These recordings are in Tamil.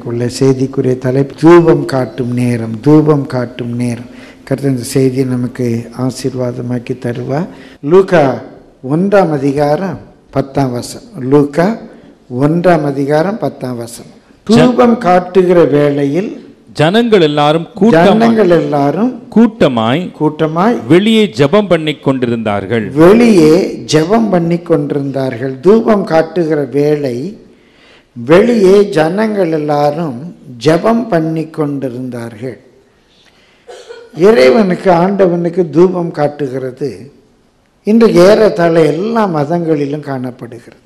கொள்ள செய்திக்குரிய தலைப்பு தூபம் காட்டும் நேரம் தூபம் காட்டும் நேரம் கருத்து இந்த செய்தியை நமக்கு ஆசீர்வாதமாக்கி தருவா லூக்கா ஒன்றாம் அதிகாரம் பத்தாம் வசனம் லூக்கா ஒன்றாம் அதிகாரம் பத்தாம் வசனம் தூபம் காட்டுகிற வேளையில் ஜனங்கள் எல்லாரும் கூட்டமாய் ஜனங்கள் எல்லாரும் கூட்டமாய் கூட்டமாய் வெளியே ஜெபம் பண்ணிக் கொண்டிருந்தார்கள் வெளியே ஜெபம் பண்ணி கொண்டிருந்தார்கள் தூபம் காட்டுகிற வேளை வெளியே ஜனங்கள் எல்லாரும் ஜெபம் பண்ணி கொண்டிருந்தார்கள் இறைவனுக்கு ஆண்டவனுக்கு தூபம் காட்டுகிறது இன்றைக்கு ஏறத்தாழ எல்லா மதங்களிலும் காணப்படுகிறது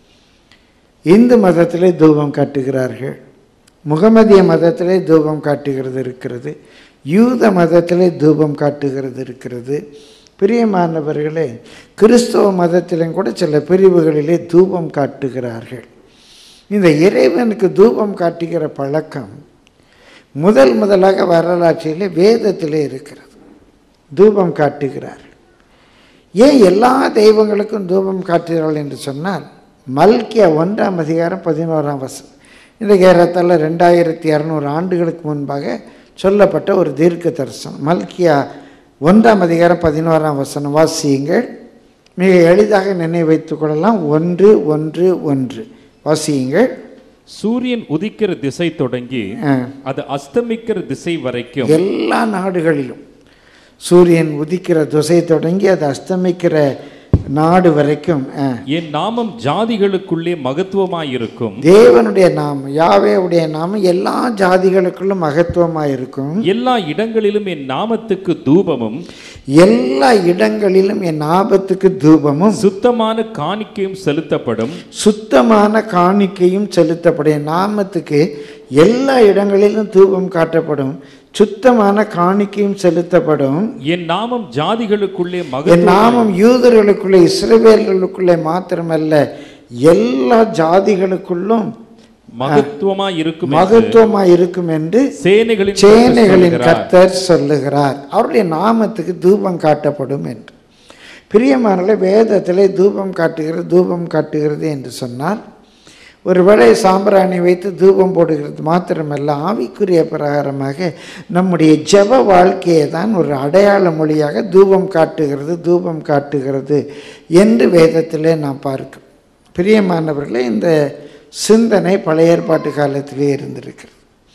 இந்து மதத்திலே தூபம் காட்டுகிறார்கள் முகமதிய மதத்திலே தூபம் காட்டுகிறது இருக்கிறது யூத மதத்திலே தூபம் காட்டுகிறது இருக்கிறது பிரியமானவர்களே கிறிஸ்தவ மதத்திலும் கூட சில பிரிவுகளிலே தூபம் காட்டுகிறார்கள் இந்த இறைவனுக்கு தூபம் காட்டுகிற பழக்கம் முதல் முதலாக வரலாற்றிலே வேதத்திலே இருக்கிறது தூபம் காட்டுகிறார்கள் ஏன் எல்லா தெய்வங்களுக்கும் தூபம் காட்டுகிறார்கள் என்று சொன்னால் மல்கியா ஒன்றாம் அதிகாரம் பதினோராம் வசனம் இன்றைக்கு ஏறத்தாழ ரெண்டாயிரத்தி இரநூறு ஆண்டுகளுக்கு முன்பாக சொல்லப்பட்ட ஒரு தீர்க்க தரிசனம் மல்கியா ஒன்றாம் அதிகாரம் பதினோராம் வசனம் வாசியுங்கள் மிக எளிதாக நினைவு வைத்துக் கொள்ளலாம் ஒன்று ஒன்று ஒன்று வாசியுங்கள் சூரியன் உதிக்கிற திசை தொடங்கி ஆ. அது அஸ்தமிக்கிற திசை வரைக்கும் எல்லா நாடுகளிலும் சூரியன் உதிக்கிற திசை தொடங்கி அது அஸ்தமிக்கிற நாடு வரைக்கும் ஆ, என் நாமம் ஜாதிகளுக்குள்ளே மகத்துவமாயிருக்கும் தேவனுடைய நாமம் யாவேவுடைய நாமம் எல்லா ஜாதிகளுக்குள்ளும் மகத்துவமாக இருக்கும் எல்லா இடங்களிலும் என் நாமத்துக்கு தூபமும் எல்லா இடங்களிலும் என் ஆபத்துக்கு தூபமும் சுத்தமான காணிக்கையும் செலுத்தப்படும் சுத்தமான காணிக்கையும் செலுத்தப்படும் என் நாமத்துக்கு எல்லா இடங்களிலும் தூபம் காட்டப்படும் சுத்தமான காணிக்கையும் செலுத்தப்படும் என் நாமம் ஜாதிகளுக்குள்ளே என் மகத்துவம் நாமம் யூதர்களுக்குள்ளே இஸ்ரவேலர்களுக்குள்ளே மாத்திரமல்ல எல்லா ஜாதிகளுக்குள்ளும் மகத்துவமாய் இருக்கும் மகத்துவமாய் இருக்கும் என்று சேனைகளின் சேனைகளின் கர்த்தர் சொல்லுகிறார். கர்த்தர் சொல்லுகிறார் அவருடைய நாமத்துக்கு தூபம் காட்டப்படும் என்று பிரியமானல வேதத்திலே தூபம் காட்டுகிறது தூபம் காட்டுகிறது என்று சொன்னால் ஒருவேளை சாம்பிராணி வைத்து தூபம் போடுகிறது மாத்திரமல்ல ஆவிக்குரிய பிரகாரமாக நம்முடைய ஜெப வாழ்க்கையை தான் ஒரு அடையாள மொழியாக தூபம் காட்டுகிறது தூபம் காட்டுகிறது என்று வேதத்திலே நாம் பார்க்கிறோம் பிரியமானவர்களே இந்த சிந்தனை பழைய ஏற்பாட்டு காலத்திலே இருந்திருக்கிறது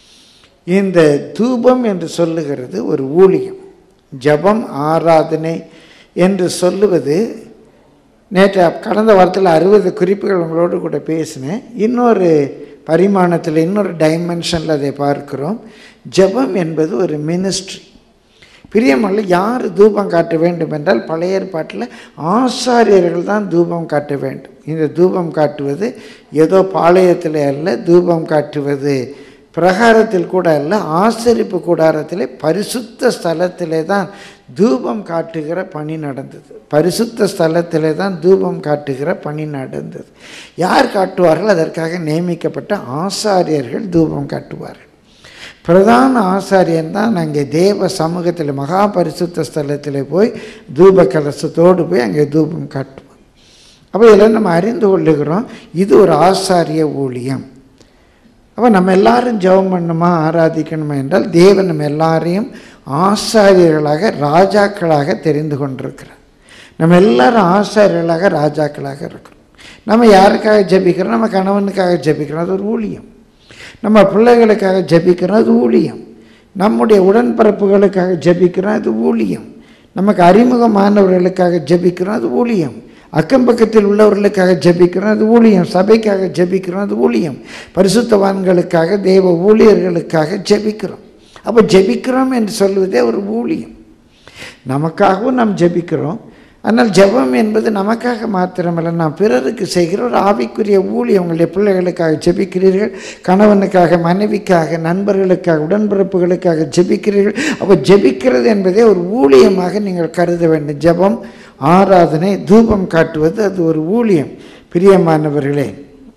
இந்த தூபம் என்று சொல்லுகிறது ஒரு ஊழியம் ஜபம் ஆராதனை என்று சொல்லுவது நேற்று கடந்த வாரத்தில் அறுபது குறிப்புகள் உங்களோடு கூட பேசினேன் இன்னொரு பரிமாணத்தில் இன்னொரு டைமென்ஷனில் அதை பார்க்கிறோம் ஜெபம் என்பது ஒரு மினிஸ்ட்ரி பிரியமல்ல யார் தூபம் காட்ட வேண்டும் என்றால் பழைய ஏற்பாட்டில் ஆசாரியர்கள் தான் தூபம் காட்ட வேண்டும் இந்த தூபம் காட்டுவது ஏதோ பாளையத்தில் அல்ல தூபம் காட்டுவது பிரகாரத்தில் கூட அல்ல ஆசரிப்பு கூடாரத்திலே பரிசுத்த ஸ்தலத்திலே தான் தூபம் காட்டுகிற பணி நடந்தது பரிசுத்த ஸ்தலத்திலே தான் தூபம் காட்டுகிற பணி நடந்தது யார் காட்டுவார்கள் அதற்காக நியமிக்கப்பட்ட ஆசாரியர்கள் தூபம் காட்டுவார்கள் பிரதான ஆசாரியன் தான் அங்கே தேவ சமூகத்தில் மகா பரிசுத்த ஸ்தலத்தில் போய் தூப கலசத்தோடு போய் அங்கே தூபம் காட்டுவான் அப்போ இதில் நம்ம அறிந்து கொள்ளுகிறோம் இது ஒரு ஆசாரிய ஊழியம் அப்போ நம்ம எல்லாரும் ஜெபம் பண்ணணுமா ஆராதிக்கணுமா என்றால் தேவன் நம்ம எல்லாரையும் ஆசாரியர்களாக ராஜாக்களாக தெரிந்து கொண்டிருக்கிறார் நம்ம எல்லாரும் ஆசாரியர்களாக ராஜாக்களாக இருக்கிறோம் நம்ம யாருக்காக ஜெபிக்கிறோம் நம்ம கணவனுக்காக ஜெபிக்கிறோம் அது ஒரு ஊழியம் நம்ம பிள்ளைகளுக்காக ஜெபிக்கிறோம் அது ஊழியம் நம்முடைய உடன்பிறப்புகளுக்காக ஜெபிக்கிறோம் அது ஊழியம் நமக்கு அறிமுகமானவர்களுக்காக ஜெபிக்கிறோம் அது ஊழியம் அக்கம் பக்கத்தில் உள்ளவர்களுக்காக ஜெபிக்கிறோம் அது ஊழியம் சபைக்காக ஜெபிக்கிறோம் அது ஊழியம் பரிசுத்தவான்களுக்காக தேவ ஊழியர்களுக்காக ஜெபிக்கிறோம் அப்போ ஜெபிக்கிறோம் என்று சொல்வதே ஒரு ஊழியம் நமக்காகவும் நாம் ஜெபிக்கிறோம் ஆனால் ஜெபம் என்பது நமக்காக மாத்திரமல்ல நாம் பிறருக்கு செய்கிற ஒரு ஆவிக்குரிய ஊழியம் உங்களுடைய பிள்ளைகளுக்காக ஜெபிக்கிறீர்கள் கணவனுக்காக மனைவிக்காக நண்பர்களுக்காக உடன்பிறப்புகளுக்காக ஜெபிக்கிறீர்கள் அப்போ ஜெபிக்கிறது என்பதே ஒரு ஊழியமாக நீங்கள் கருத வேண்டும் ஜெபம் ஆராதனை தூபம் காட்டுவது அது ஒரு ஊழியம் பிரியமானவர்களே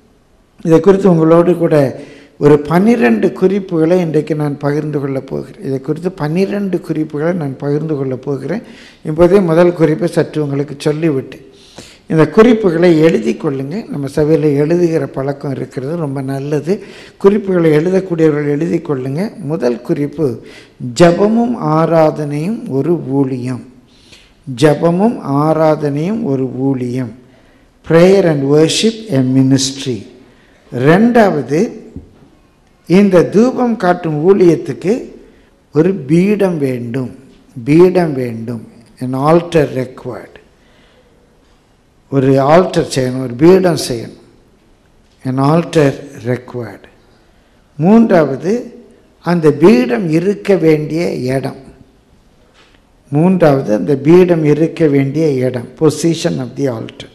இதை குறித்து உங்களோடு கூட ஒரு பன்னிரண்டு குறிப்புகளை இன்றைக்கு நான் பகிர்ந்து கொள்ளப் போகிறேன் இதை குறித்து பன்னிரண்டு குறிப்புகளை நான் பகிர்ந்து கொள்ளப் போகிறேன் இப்போதே முதல் குறிப்பை சற்று உங்களுக்கு சொல்லிவிட்டு இந்த குறிப்புகளை எழுதி கொள்ளுங்க நம்ம சபையில் எழுதுகிற பழக்கம் இருக்கிறது ரொம்ப நல்லது குறிப்புகளை எழுதக்கூடியவர்கள் எழுதி கொள்ளுங்க முதல் குறிப்பு ஜபமும் ஆராதனையும் ஒரு ஊழியம் ஜபமும் ஆராதனையும் ஒரு ஊழியம் prayer and worship a ministry ரெண்டாவது இந்த தூபம் காட்டும் ஊழியத்துக்கு ஒரு பீடம் வேண்டும் பீடம் வேண்டும் an ஆல்டர் ரெக்வயர்டு ஒரு ஆல்டர் செய்யணும் ஒரு பீடம் செய்யணும் an ஆல்டர் ரெக்வயர்டு மூன்றாவது அந்த பீடம் இருக்க வேண்டிய இடம் மூன்றாவது அந்த பீடம் இருக்க வேண்டிய இடம் பொசிஷன் ஆஃப் தி ஆல்டர்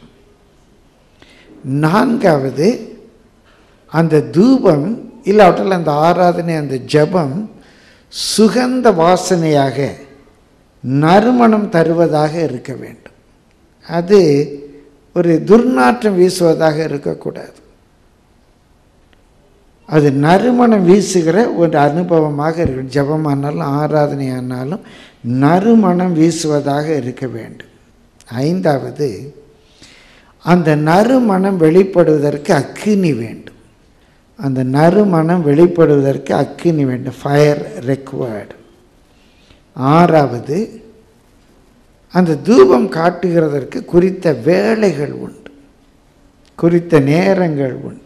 நான்காவது அந்த தூபம் இல்லாவிட்டால் அந்த ஆராதனை அந்த ஜெபம் சுகந்த வாசனையாக நறுமணம் தருவதாக இருக்க வேண்டும் அது ஒரு துர்நாற்றம் வீசுவதாக இருக்கக்கூடாது அது நறுமணம் வீசுகிற ஒரு அனுபவமாக இருக்கும் ஜபமானாலும் ஆராதனை ஆனாலும் நறுமணம் வீசுவதாக இருக்க வேண்டும் ஐந்தாவது அந்த நறுமணம் வெளிப்படுவதற்கு அக்கினி வேண்டும் அந்த நறுமணம் வெளிப்படுவதற்கு அக்கினி வேண்டும் ஃபயர் ரெக்வயர்டு ஆறாவது அந்த தூபம் காட்டுகிறதற்கு குறித்த வேலைகள் உண்டு குறித்த நேரங்கள் உண்டு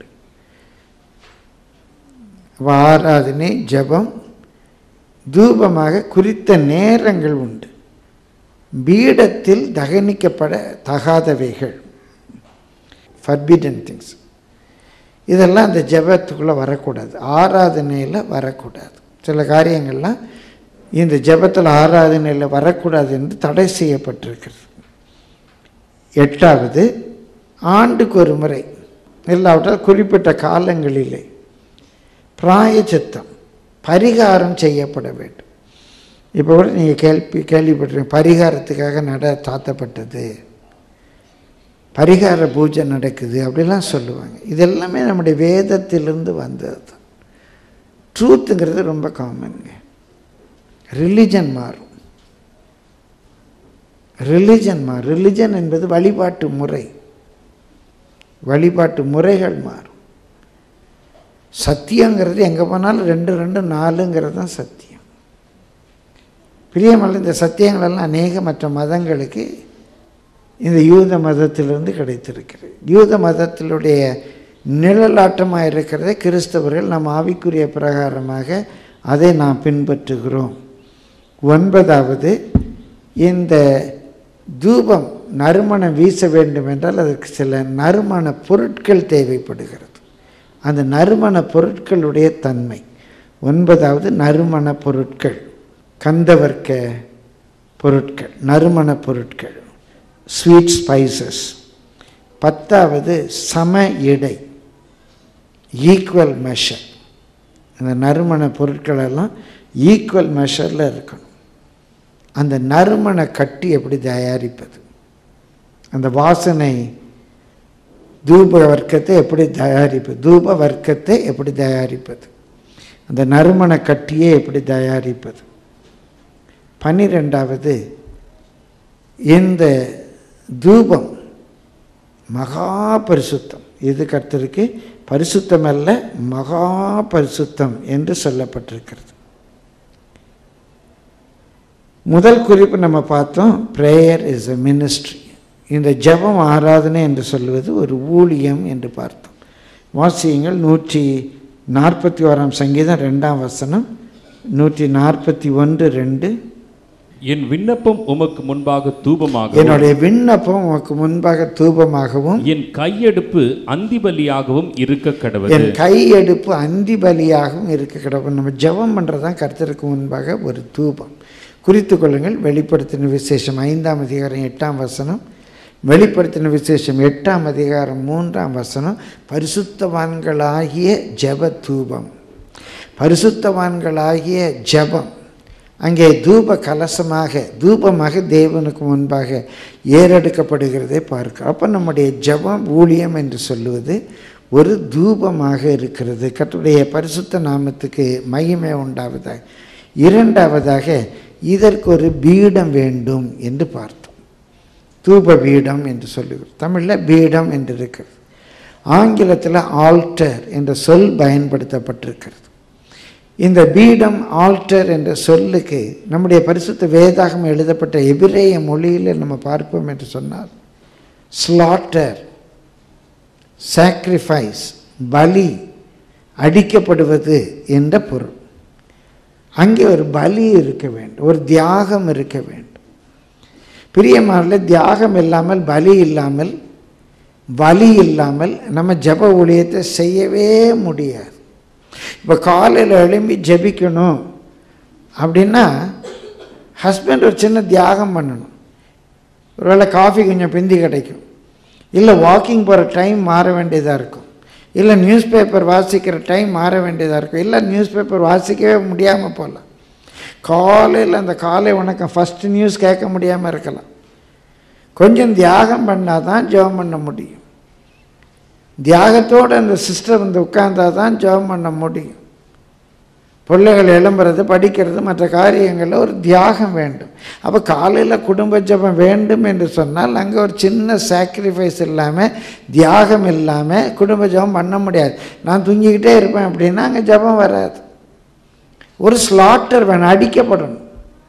அப்ப ஆராதனை ஜெபம் தூபமாக குறித்த நேரங்கள் உண்டு பீடத்தில் தகனிக்கப்பட தகாதவைகள் ஃபர்பிடன் திங்ஸ் இதெல்லாம் அந்த ஜெபத்துக்குள்ளே வரக்கூடாது ஆராதனையில் வரக்கூடாது சில காரியங்கள்லாம் இந்த ஜெபத்தில் ஆராதனையில் வரக்கூடாது என்று தடை செய்யப்பட்டிருக்கிறது எட்டாவது ஆண்டுக்கு ஒரு முறை இல்லாவிட்டால் குறிப்பிட்ட காலங்களிலே பிராயச்சித்தம் பரிகாரம் செய்யப்பட வேண்டும் இப்போ கூட நீங்கள் கேள்வி கேள்விப்பட்டிருக்கீங்க பரிகாரத்துக்காக நட சாத்தப்பட்டது பரிகார பூஜை நடக்குது அப்படிலாம் சொல்லுவாங்க இது எல்லாமே நம்முடைய வேதத்திலிருந்து வந்தது தான் ட்ரூத்துங்கிறது ரொம்ப காமனுங்க ரிலிஜன் மாறும் ரிலிஜன் மாறும் ரிலிஜன் என்பது வழிபாட்டு முறை வழிபாட்டு முறைகள் மாறும் சத்தியங்கிறது எங்கே போனாலும் ரெண்டு ரெண்டு நாலுங்கிறது தான் சத்தியம் பிரியமல்ல இந்த சத்தியங்களெல்லாம் அநேக மற்ற மதங்களுக்கு இந்த யூத மதத்திலிருந்து கிடைத்திருக்கிறது யூத மதத்தினுடைய நிழலாட்டமாக இருக்கிறதை கிறிஸ்தவர்கள் நம் ஆவிக்குரிய பிரகாரமாக அதை நாம் பின்பற்றுகிறோம் ஒன்பதாவது இந்த தூபம் நறுமணம் வீச வேண்டும் என்றால் அதற்கு சில நறுமண பொருட்கள் தேவைப்படுகிறது அந்த நறுமண பொருட்களுடைய தன்மை ஒன்பதாவது நறுமண பொருட்கள் கந்தவர்க்க பொருட்கள் நறுமண பொருட்கள் ஸ்வீட் ஸ்பைசஸ் பத்தாவது சம எடை ஈக்குவல் மெஷர் அந்த நறுமண பொருட்கள் எல்லாம் ஈக்குவல் மெஷரில் இருக்கணும் அந்த நறுமண கட்டி எப்படி தயாரிப்பது அந்த வாசனை தூப வர்க்கத்தை எப்படி தயாரிப்பது தூப வர்க்கத்தை எப்படி தயாரிப்பது அந்த நறுமண கட்டியை எப்படி தயாரிப்பது பன்னிரெண்டாவது இந்த தூபம் மகா பரிசுத்தம் இது கர்த்தருக்கு பரிசுத்தம் அல்ல மகா பரிசுத்தம் என்று சொல்லப்பட்டிருக்கிறது முதல் குறிப்பு நம்ம பார்த்தோம் ப்ரேயர் இஸ் a மினிஸ்ட்ரி இந்த ஜெபம் ஆராதனை என்று சொல்வது ஒரு ஊழியம் என்று பார்த்தோம் வாசியங்கள் நூற்றி நாற்பத்தி ஓராம் சங்கீதம் ரெண்டாம் வசனம் நூற்றி நாற்பத்தி ஒன்று ரெண்டு என் விண்ணப்பம் உமக்கு முன்பாக தூபமாக என்னுடைய விண்ணப்பம் உமக்கு முன்பாக தூபமாகவும் என் கையெடுப்பு அந்திபலியாகவும் இருக்க கடவுது என் கையெடுப்பு அந்தி பலியாகவும் இருக்க கிடக்கும் நம்ம ஜெபம் பண்ணுறது தான் கர்த்தருக்கு முன்பாக ஒரு தூபம் குறித்து கொள்ளுங்கள் வெளிப்படுத்தின விசேஷம் ஐந்தாம் அதிகாரம் எட்டாம் வசனம் வெளிப்படுத்தின விசேஷம் எட்டாம் அதிகாரம் மூன்றாம் வசனம் பரிசுத்தவான்களாகிய ஜெப தூபம் பரிசுத்தவான்களாகிய ஜெபம் அங்கே தூப கலசமாக தூபமாக தேவனுக்கு முன்பாக ஏறெடுக்கப்படுகிறதை பார்க்கிறோம் அப்போ நம்முடைய ஜெபம் ஊழியம் என்று சொல்லுவது ஒரு தூபமாக இருக்கிறது கர்த்தருடைய பரிசுத்த நாமத்துக்கு மகிமை உண்டாவதாக இரண்டாவதாக இதற்கு ஒரு பீடம் வேண்டும் என்று பார்த்தோம் தூப பீடம் என்று சொல்லுகிறோம் தமிழில் பீடம் என்று இருக்கிறது ஆங்கிலத்தில் ஆல்டர் என்ற சொல் பயன்படுத்தப்பட்டிருக்கிறது இந்த பீடம் ஆல்டர் என்ற சொல்லுக்கு நம்முடைய பரிசுத்த வேதாகம் எழுதப்பட்ட எபிரேய மொழியில் நம்ம பார்ப்போம் என்று சொன்னால் ஸ்லாட்டர் சாக்ரிஃபைஸ் பலி அடிக்கப்படுவது என்ற பொருள் அங்கே ஒரு பலி இருக்க வேண்டும் ஒரு தியாகம் இருக்க வேண்டும் பிரியமான தியாகம் இல்லாமல் பலி இல்லாமல் வலி இல்லாமல் நம்ம ஜப ஊழியத்தை செய்யவே முடியாது இப்போ காலையில் எழும்பி ஜெபிக்கணும் அப்படின்னா ஹஸ்பண்ட் ஒரு சின்ன தியாகம் பண்ணணும் ஒருவேளை காஃபி கொஞ்சம் பிந்தி கிடைக்கும் இல்லை வாக்கிங் போகிற டைம் மாற வேண்டியதாக இருக்கும் இல்லை நியூஸ் பேப்பர் வாசிக்கிற டைம் மாற வேண்டியதாக இருக்கும் இல்லை நியூஸ் பேப்பர் வாசிக்கவே முடியாமல் போகலாம் காலையில் அந்த காலை வணக்கம் ஃபஸ்ட்டு நியூஸ் கேட்க முடியாமல் இருக்கலாம் கொஞ்சம் தியாகம் பண்ணால் தான் ஜெபம் பண்ண முடியும் தியாகத்தோடு அந்த சிஸ்டர் வந்து உட்கார்ந்தா தான் ஜெபம் பண்ண முடியும் பிள்ளைகள் எழும்புறது படிக்கிறது மற்ற காரியங்களில் ஒரு தியாகம் வேண்டும் அப்போ காலையில் குடும்ப ஜெபம் வேண்டும் என்று சொன்னால் அங்கே ஒரு சின்ன சாக்ரிஃபைஸ் இல்லாமல் தியாகம் இல்லாமல் குடும்ப ஜெபம் பண்ண முடியாது நான் தூங்கிக்கிட்டே இருப்பேன் அப்படின்னா அங்கே ஜெபம் வராது ஒரு ஸ்லாட்டர் வேணும் அடிக்கப்படணும்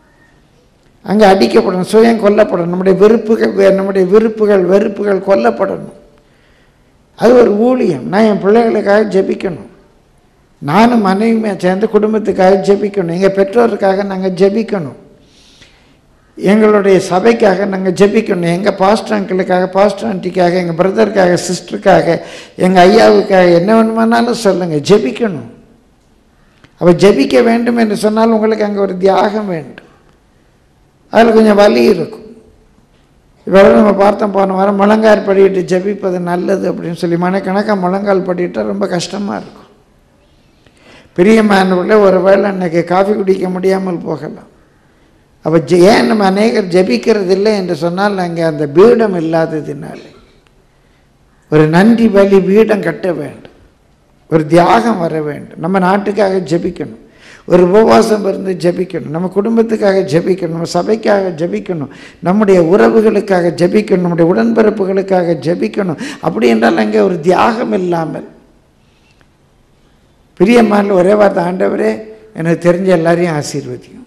அங்கே அடிக்கப்படணும் சுயம் கொல்லப்படணும் நம்முடைய விருப்புகள் நம்முடைய விருப்புகள் வெறுப்புகள் கொல்லப்படணும் அது ஒரு ஊழியம் நான் என் பிள்ளைகளுக்காக ஜெபிக்கணும் நானும் மனைவியுமே சேர்ந்து குடும்பத்துக்காக ஜெபிக்கணும் எங்கள் பெற்றோருக்காக நாங்கள் ஜெபிக்கணும் எங்களுடைய சபைக்காக நாங்கள் ஜெபிக்கணும் எங்கள் பாஸ்டர் அங்கிளுக்காக பாஸ்டர் ஆண்டிக்காக எங்கள் பிரதருக்காக சிஸ்டருக்காக எங்கள் ஐயாவுக்காக என்ன வேணுமானாலும் சொல்லுங்கள் ஜெபிக்கணும் அவ ஜெபிக்க வேண்டும் என்று சொன்னால் உங்களுக்கு அங்கே ஒரு தியாகம் வேண்டும் அதில் கொஞ்சம் வலி இருக்கும் இவ்வளவு நம்ம பார்த்தோம் போன வாரம் முழங்கால் படிட்டு ஜெபிப்பது நல்லது அப்படின்னு சொல்லி மனக்கணக்காக முழங்கால் படிட்டால் ரொம்ப கஷ்டமாக இருக்கும் பிரியமானவர்களே ஒரு வேளை அன்னைக்கு காஃபி குடிக்க முடியாமல் போகலாம் அப்போ ஜெ ஏன் நம்ம அநேகர் ஜெபிக்கிறது இல்லை என்று சொன்னால் அங்கே அந்த பீடம் இல்லாததினாலே ஒரு நன்றி பலி பீடம் கட்ட வேண்டும் ஒரு தியாகம் வர வேண்டும் நம்ம நாட்டுக்காக ஜெபிக்கணும் ஒரு உபவாசம் இருந்து ஜெபிக்கணும் நம்ம குடும்பத்துக்காக ஜெபிக்கணும் நம்ம சபைக்காக ஜெபிக்கணும் நம்முடைய உறவுகளுக்காக ஜெபிக்கணும் நம்முடைய உடன்பிறப்புகளுக்காக ஜெபிக்கணும் அப்படி என்றால் அங்கே ஒரு தியாகம் இல்லாமல் பிரியமான ஒரே வார்த்தை ஆண்டவரே எனக்கு தெரிஞ்ச எல்லாரையும் ஆசீர்வதியும்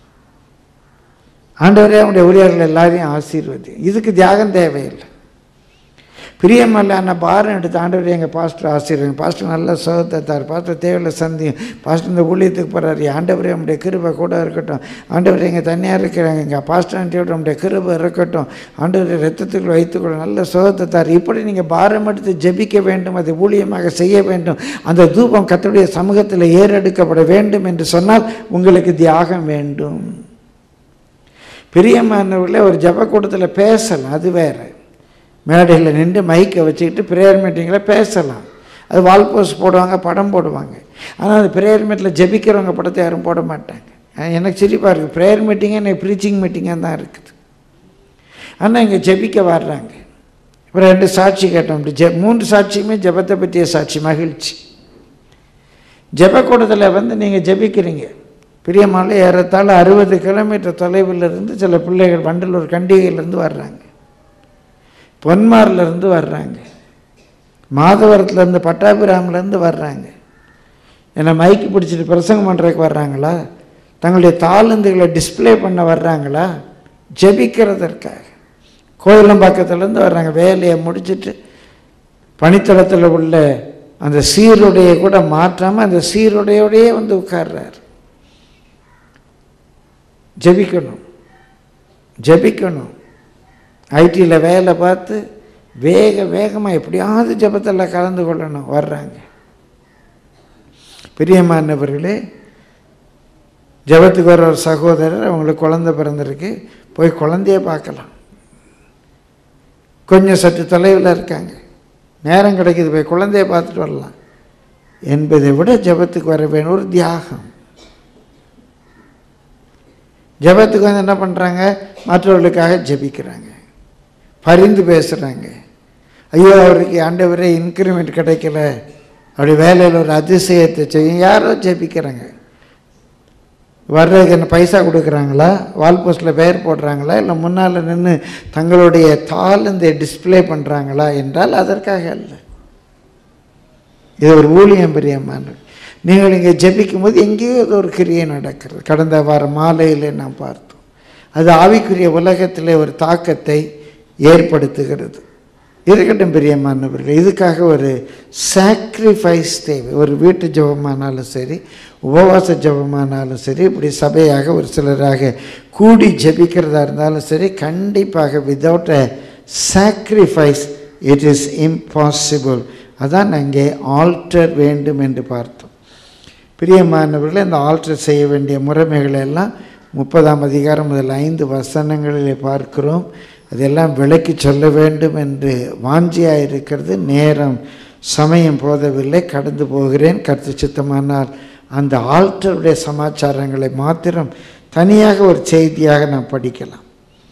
ஆண்டவரே அவனுடைய ஊழியர்கள் எல்லாரையும் ஆசீர்வதியும் இதுக்கு தியாகம் தேவையில்லை பிரியமல்லான பாரம் எடுத்து ஆண்டவர் எங்கள் பாஸ்டர் ஆசிரியர் பாஸ்டர் நல்ல சுகத்தை தார் பாஸ்டர் தேவையில்ல சந்தியும் பாஸ்டர் இந்த ஊழியத்துக்கு போகிறாரு ஆண்டவரே நம்முடைய கிருபை கூட இருக்கட்டும் ஆண்டவர் எங்கள் தனியாக இருக்கிறாங்க எங்கள் பாஸ்டர் ஆண்டியோட நம்முடைய கிருபை இருக்கட்டும் ஆண்டவர் ரத்தத்துக்குள் வைத்துக்கொள்ள நல்ல சுகத்தை தார் இப்படி நீங்கள் பாரம் எடுத்து ஜெபிக்க வேண்டும் அதை ஊழியமாக செய்ய வேண்டும் அந்த தூபம் கத்தருடைய சமூகத்தில் ஏறெடுக்கப்பட வேண்டும் என்று சொன்னால் உங்களுக்கு தியாகம் வேண்டும் பிரியமானவர்களே ஒரு ஜபக்கூட்டத்தில் பேசலாம் அது வேறு மேடையில் நின்று மைக்கை வச்சுக்கிட்டு ப்ரேயர் மீட்டிங்கில் பேசலாம் அது வால் போஸ்ட் போடுவாங்க படம் போடுவாங்க ஆனால் அந்த ப்ரேயர் மீட்டில் ஜெபிக்கிறவங்க படத்தை யாரும் போட மாட்டாங்க அஹ் எனக்கு சிரிப்பாக இருக்குது ப்ரேயர் மீட்டிங்கே எனக்கு ப்ரீச்சிங் மீட்டிங்காக தான் இருக்குது ஆனால் இங்கே ஜெபிக்க வர்றாங்க இப்போ ரெண்டு சாட்சி கேட்டோம் அப்படி ஜெ மூன்று சாட்சியுமே ஜெபத்தை பற்றிய சாட்சி மகிழ்ச்சி ஜெபக்கூடத்தில் வந்து நீங்கள் ஜெபிக்கிறீங்க பிரியமால ஏறத்தாழ அறுபது கிலோமீட்டர் தொலைவில் இருந்து சில பிள்ளைகள் வண்டலூர் கண்டிகையிலேருந்து வர்றாங்க பொன்மார்லேருந்து வர்றாங்க மாதவரத்துலேருந்து பட்டாபிராமிலேருந்து வர்றாங்க என்னை மைக்கு பிடிச்சிட்டு பிரசங்கம் பண்ணுறதுக்கு வர்றாங்களா தங்களுடைய தாளந்துகளை டிஸ்ப்ளே பண்ண வர்றாங்களா ஜெபிக்கிறதற்காக கோயிலம்பாக்கத்துலேருந்து வர்றாங்க வேலையை முடிச்சிட்டு பனித்தளத்தில் உள்ள அந்த சீருடையை கூட மாற்றாமல் அந்த சீருடையோடையே வந்து உட்கார்றாரு ஜெபிக்கணும் ஜெபிக்கணும் ஐடியில் வேலை பார்த்து வேக வேகமாக எப்படியாவது ஜெபத்தில் கலந்து கொள்ளணும் வர்றாங்க பிரியமானவர்களே ஜெபத்துக்கு வர ஒரு சகோதரர் அவங்களுக்கு குழந்தை பிறந்திருக்கு போய் குழந்தைய பார்க்கலாம் கொஞ்சம் சற்று தொலைவில் இருக்காங்க நேரம் கிடைக்குது போய் குழந்தைய பார்த்துட்டு வரலாம் என்பதை விட ஜெபத்துக்கு வர வேணும் ஒரு தியாகம் ஜெபத்துக்கு வந்து என்ன பண்ணுறாங்க மற்றவர்களுக்காக ஜெபிக்கிறாங்க பரிந்து பேசுகிறாங்க ஐயோ அவருக்கு ஆண்டவரே இன்க்ரிமெண்ட் கிடைக்கல அப்படி வேலையில் ஒரு அதிசயத்தை செய்யும் யாரோ ஜெபிக்கிறாங்க வர்றதுக்கு என்ன பைசா கொடுக்குறாங்களா வால் போஸ்ட்டில் பெயர் போடுறாங்களா இல்லை முன்னால் நின்று தங்களுடைய தாளந்தை டிஸ்ப்ளே பண்ணுறாங்களா என்றால் அதற்காக அல்ல இது ஒரு ஊழியம் பிரியமான நீங்கள் இங்கே ஜெபிக்கும் போது எங்கேயோ ஏதோ ஒரு கிரியை நடக்கிறது கடந்த வார மாலையில் நாம் பார்த்தோம் அது ஆவிக்குரிய உலகத்தில் ஒரு தாக்கத்தை ஏற்படுத்துகிறது இருக்கட்டும் பிரியமானவர்கள் இதுக்காக ஒரு சாக்ரிஃபைஸ் தேவை ஒரு வீட்டு ஜெபமானாலும் சரி உபவாச ஜெபமானாலும் சரி இப்படி சபையாக ஒரு சிலராக கூடி ஜெபிக்கிறதா இருந்தாலும் சரி கண்டிப்பாக without a sacrifice it is impossible அதான் அங்கே ஆல்டர் வேண்டும் என்று பார்த்தோம் பிரியமானவர்களே இந்த ஆல்டர் செய்ய வேண்டிய முறைமைகளை எல்லாம் முப்பதாம் அதிகாரம் முதல் ஐந்து வசனங்களிலே பார்க்கிறோம் அதெல்லாம் விளக்கி சொல்ல வேண்டும் என்று வாஞ்சியாக இருக்கிறது நேரம் சமயம் போதவில்லை கடந்து போகிறேன் கருத்து சித்தமானால் அந்த ஆல்டருடைய சமாச்சாரங்களை மாத்திரம் தனியாக ஒரு செய்தியாக நாம் படிக்கலாம்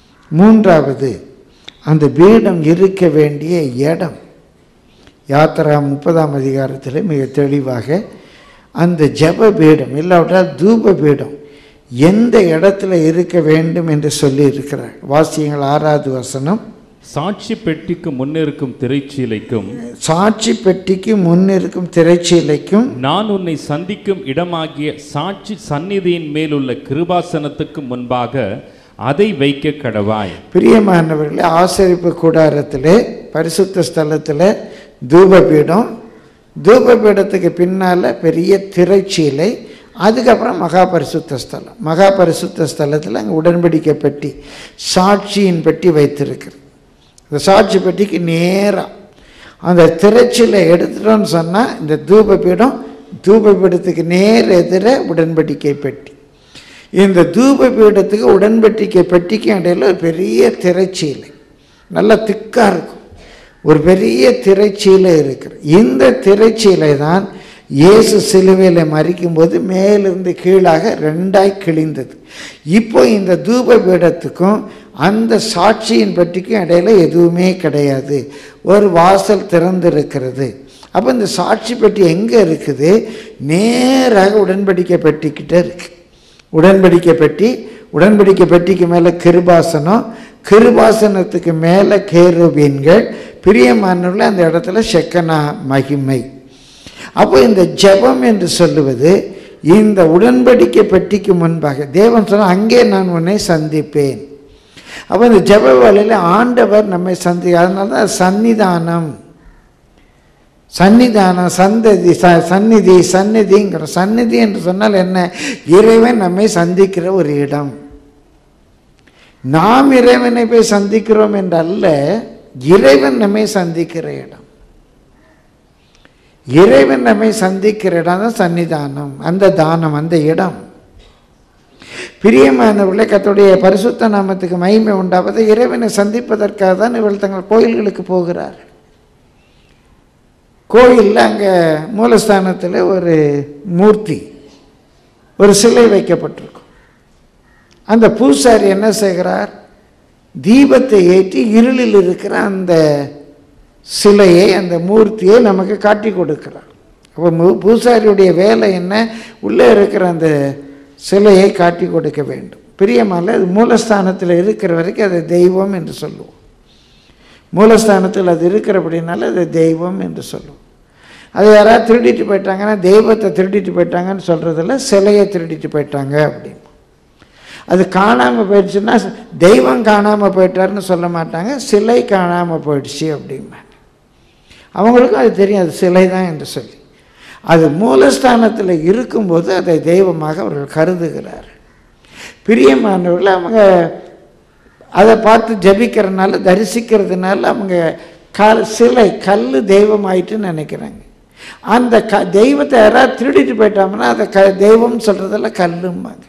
மூன்றாவது அந்த பீடம் இருக்க வேண்டிய இடம் யாத்திரா முப்பதாம் அதிகாரத்தில் மிக தெளிவாக அந்த ஜெப பீடம் இல்லாவிட்டால் தூப பீடம் எந்த இடத்துல இருக்க வேண்டும் என்று சொல்லி இருக்கிறார் வாசியங்கள் ஆறாவது வசனம் சாட்சி பெட்டிக்கு முன்னிருக்கும் திரைச்சீலைக்கும் சாட்சி பெட்டிக்கு முன் இருக்கும் திரைச்சீலைக்கும் நான் உன்னை சந்திக்கும் இடமாகிய சாட்சி சந்நிதியின் மேலுள்ள கிருபாசனத்துக்கு முன்பாக அதை வைக்க கடவாய் பிரியமானவர்களே ஆசரிப்பு கூடாரத்திலே பரிசுத்த ஸ்தலத்தில் தூபபீடம் தூபபீடத்துக்கு பின்னால் பெரிய திரைச்சீலை அதுக்கப்புறம் மகா பரிசுத்த ஸ்தலம் மகா பரிசுத்த ஸ்தலத்தில் அங்கே உடன்படிக்கை பெட்டி சாட்சியின் பெட்டி வைத்திருக்கிறது இந்த சாட்சி பெட்டிக்கு நேராக அந்த திரைச்சீலை எடுத்துட்டோம்னு சொன்னால் இந்த தூபபீடம் தூபபீடத்துக்கு நேர் எதிர உடன்படிக்கை பெட்டி இந்த தூப பீடத்துக்கு உடன்படிக்கை பெட்டிக்கும் இடையில ஒரு பெரிய திரைச்சீலை நல்லா திக்காக இருக்கும் ஒரு பெரிய திரைச்சீலை இருக்குது இந்த திரைச்சீலை தான் இயேசு சிலுவையில் மறிக்கும்போது மேலிருந்து கீழாக ரெண்டாய் கிழிந்தது இப்போ இந்த தூப பீடத்துக்கும் அந்த சாட்சியின் பெட்டிக்கும் இடையில எதுவுமே கிடையாது ஒரு வாசல் திறந்திருக்கிறது அப்போ இந்த சாட்சி பெட்டி எங்கே இருக்குது நேராக உடன்படிக்கை பெட்டிக்கிட்டே இருக்கு உடன்படிக்கை பெட்டி உடன்படிக்கை பெட்டிக்கு மேலே கிருபாசனம் கிருபாசனத்துக்கு மேலே கேருபீன்கள் பிரியமானவர்கள் அந்த இடத்துல செக்கனா மகிமை அப்போ இந்த ஜெபம் என்று சொல்லுவது இந்த உடன்படிக்கை பெட்டிக்கு முன்பாக தேவன் சொன்னால் அங்கே நான் உன்னை சந்திப்பேன் அப்போ இந்த ஜெப வேளையில் ஆண்டவர் நம்மை சந்தி அதனால தான் சன்னிதானம் சன்னிதானம் சந்ததி ச சந்நிதி சந்நிதிங்கிற சந்நிதி என்று சொன்னால் என்ன இறைவன் நம்மை சந்திக்கிற ஒரு இடம் நாம் இறைவனை போய் சந்திக்கிறோம் என்றல்ல இறைவன் நம்மை சந்திக்கிற இடம் இறைவன் நம்மை சந்திக்கிற இடம் தான் சன்னிதானம் அந்த தானம் அந்த இடம் பிரியமானவர்களே கத்தோடைய பரிசுத்த நாமத்துக்கு மகிமை உண்டாவது இறைவனை சந்திப்பதற்காக தான் இவள் தங்கள் கோயில்களுக்கு போகிறார் கோயிலில் அங்கே மூலஸ்தானத்தில் ஒரு மூர்த்தி ஒரு சிலை வைக்கப்பட்டிருக்கும் அந்த பூசாரி என்ன செய்கிறார் தீபத்தை ஏற்றி இருளில் இருக்கிற அந்த சிலையை அந்த மூர்த்தியை நமக்கு காட்டி கொடுக்கிறார் அப்போ மு- பூசாரியுடைய வேலை என்ன உள்ளே இருக்கிற அந்த சிலையை காட்டி கொடுக்க வேண்டும் பிரியமால அது மூலஸ்தானத்தில் இருக்கிற வரைக்கும் அது தெய்வம் என்று சொல்லுவோம் மூலஸ்தானத்தில் அது இருக்கிறபடினால அது தெய்வம் என்று சொல்லுவோம் அது யாராவது திருடிட்டு போயிட்டாங்கன்னா தெய்வத்தை திருடிட்டு போயிட்டாங்கன்னு சொல்கிறதில்ல சிலையை திருடிட்டு போயிட்டாங்க அப்படின்னு அது காணாமல் போயிடுச்சுன்னா தெய்வம் காணாமல் போயிட்டாருன்னு சொல்ல மாட்டாங்க சிலை காணாமல் போயிடுச்சு அப்படிம்பாங்க அவங்களுக்கும் அது தெரியும் அது சிலை தான் என்று சொல்லி அது மூலஸ்தானத்தில் இருக்கும்போது அதை தெய்வமாக அவர்கள் கருதுகிறார் பிரியமானவர்கள் அவங்க அதை பார்த்து ஜபிக்கிறதுனால தரிசிக்கிறதுனால அவங்க கல் சிலை கல் தெய்வமாயிட்டுன்னு நினைக்கிறாங்க அந்த க தெய்வத்தை யாராவது திருடிட்டு போயிட்டாங்கன்னா அதை க தெய்வம்னு சொல்கிறதில்ல கல்லும்பாங்க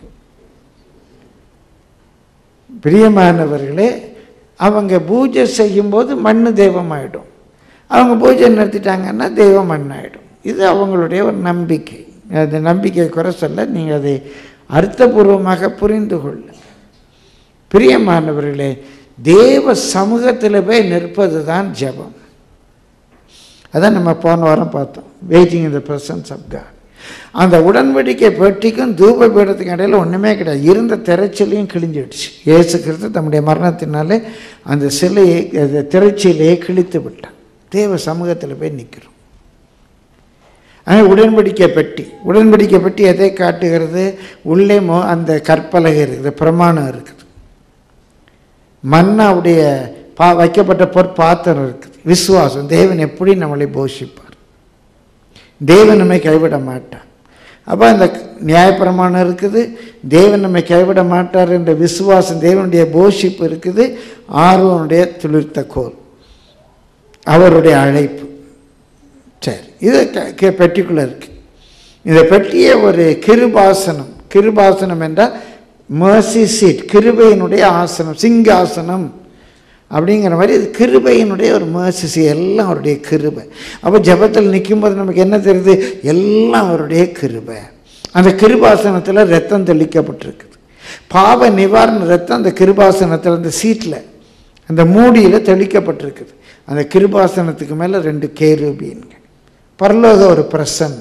பிரியமானவர்களே அவங்க பூஜை செய்யும்போது மண் தெய்வமாயிடும் அவங்க பூஜை நடத்திட்டாங்கன்னா தெய்வம் மண்ணாயிடும் இது அவங்களுடைய ஒரு நம்பிக்கை அந்த நம்பிக்கை குறை சொல்ல நீங்கள் அதை அர்த்தபூர்வமாக புரிந்து கொள்ளுங்கள் பிரியமானவர்களே தேவ சமூகத்தில் போய் நிற்பது தான் ஜெபம் அதான் நம்ம போன வாரம் பார்த்தோம் waiting in the presence of God அந்த உடன்படிக்கை பெட்டிக்கும் தூப பீடத்துக்கும் இடையில ஒன்றுமே கிடையாது இருந்த திரைச்சலையும் கிழிஞ்சிடுச்சு இயேசு கிறிஸ்து தம்முடைய மரணத்தினாலே அந்த சிலையை அந்த திரைச்சலையை கிழித்து விட்டான் தேவ சமூகத்தில் போய் நிற்கிறோம் ஆனால் உடன்படிக்கை பெட்டி உடன்படிக்கை பெட்டி எதை காட்டுகிறது உள்ளே மோ அந்த கற்பலகை இருக்குது பிரமாணம் இருக்குது மன்னாவுடைய பா வைக்கப்பட்ட பொற்பாத்திரம் இருக்குது விசுவாசம் தேவன் எப்படி நம்மளை போஷிப்பார் தேவன் நம்மை கைவிட மாட்டார் அப்போ அந்த நியாயப்பிரமாணம் இருக்குது தேவன் நம்மை கைவிட மாட்டார் என்ற விசுவாசம் தேவனுடைய போஷிப்பு இருக்குது ஆர்வனுடைய துளிர்த்த கோல் அவருடைய அழைப்பு சரி இது க- க- பெட்டிக்குள்ளே இருக்கு இந்த பெட்டியே ஒரு கிருபாசனம் கிருபாசனம் என்றால் mercy சீட் கிருபையினுடைய ஆசனம் சிங்காசனம் அப்படிங்கிற மாதிரி இது கிருபையினுடைய ஒரு mercy seat எல்லாம் அவருடைய கிருபை அப்போ ஜெபத்தில் நிற்கும்போது நமக்கு என்ன தெரியுது எல்லாம் அவருடைய கிருபை அந்த கிருபாசனத்தில் ரத்தம் தெளிக்கப்பட்டிருக்குது பாவ நிவாரண ரத்தம் அந்த கிருபாசனத்தில் அந்த சீட்டில் அந்த மூடியில் தெளிக்கப்பட்டிருக்குது அந்த கிருபாசனத்துக்கு மேலே ரெண்டு கேருபீன்கள் பரலோக ஒரு பிரசன்னம்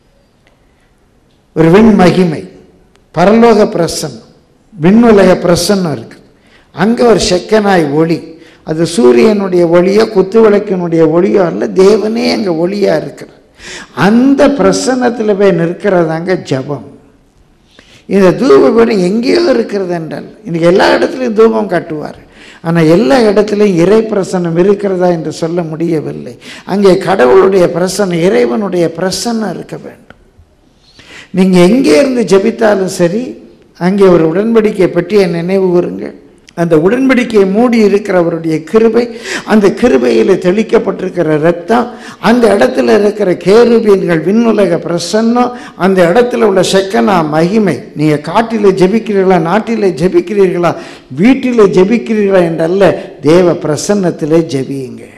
ஒரு விண் மகிமை பரலோக பிரசன்னம் விண்ணுலக பிரசன்னம் இருக்குது அங்கே ஒரு செக்கனாய் ஒளி அது சூரியனுடைய ஒளியோ குத்துவிளக்கினுடைய ஒளியோ அல்ல தேவனே அங்கே ஒளியாக இருக்கிறார் அந்த பிரசன்னத்தில் போய் நிற்கிறதாங்க ஜபம் இந்த தூப பீடம் எங்கேயோ இருக்கிறது என்றால் இன்னைக்கு எல்லா இடத்துலையும் தூபம் காட்டுவார் ஆனால் எல்லா இடத்துலையும் இறை பிரசன்னம் இருக்கிறதா என்று சொல்ல முடியவில்லை அங்கே கடவுளுடைய பிரசன்னம் இறைவனுடைய பிரசன்னம் இருக்க வேண்டும் நீங்கள் எங்கே இருந்து ஜெபித்தாலும் சரி அங்கே ஒரு உடன்படிக்கை பற்றிய நினைவு கூறுங்கள் அந்த உடன்படிக்கையை மூடி இருக்கிறவருடைய கிருபை அந்த கிருபையில் தெளிக்கப்பட்டிருக்கிற ரத்தம் அந்த இடத்துல இருக்கிற கேருபீன்கள் விண்ணுலக பிரசன்னம் அந்த இடத்துல உள்ள செக்கனா மகிமை நீங்கள் காட்டில் ஜெபிக்கிறீர்களா நாட்டில் ஜெபிக்கிறீர்களா வீட்டில் ஜெபிக்கிறீர்களா என்றல்ல தேவ பிரசன்னத்திலே ஜெபியுங்கள்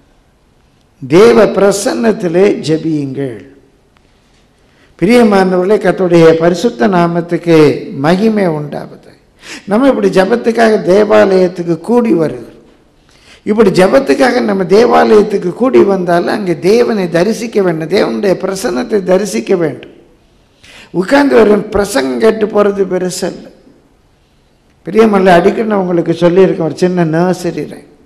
தேவ பிரசன்னத்திலே ஜெபியுங்கள் பிரியமானவர்களே கர்த்தருடைய பரிசுத்த நாமத்துக்கு மகிமை உண்டாவது நம்ம இப்படி ஜெபத்துக்காக தேவாலயத்துக்கு கூடி வருகிறோம் இப்படி ஜெபத்துக்காக நம்ம தேவாலயத்துக்கு கூடி வந்தாலும் அங்கே தேவனை தரிசிக்க வேண்டும் தேவனுடைய பிரசன்னத்தை தரிசிக்க வேண்டும் உட்கார்ந்து ஒரு பிரசங்கம் கேட்டு போகிறது பெருசல்ல பிரியமல்ல அடிக்கடி நான் உங்களுக்கு சொல்லியிருக்கேன் ஒரு சின்ன நர்சரி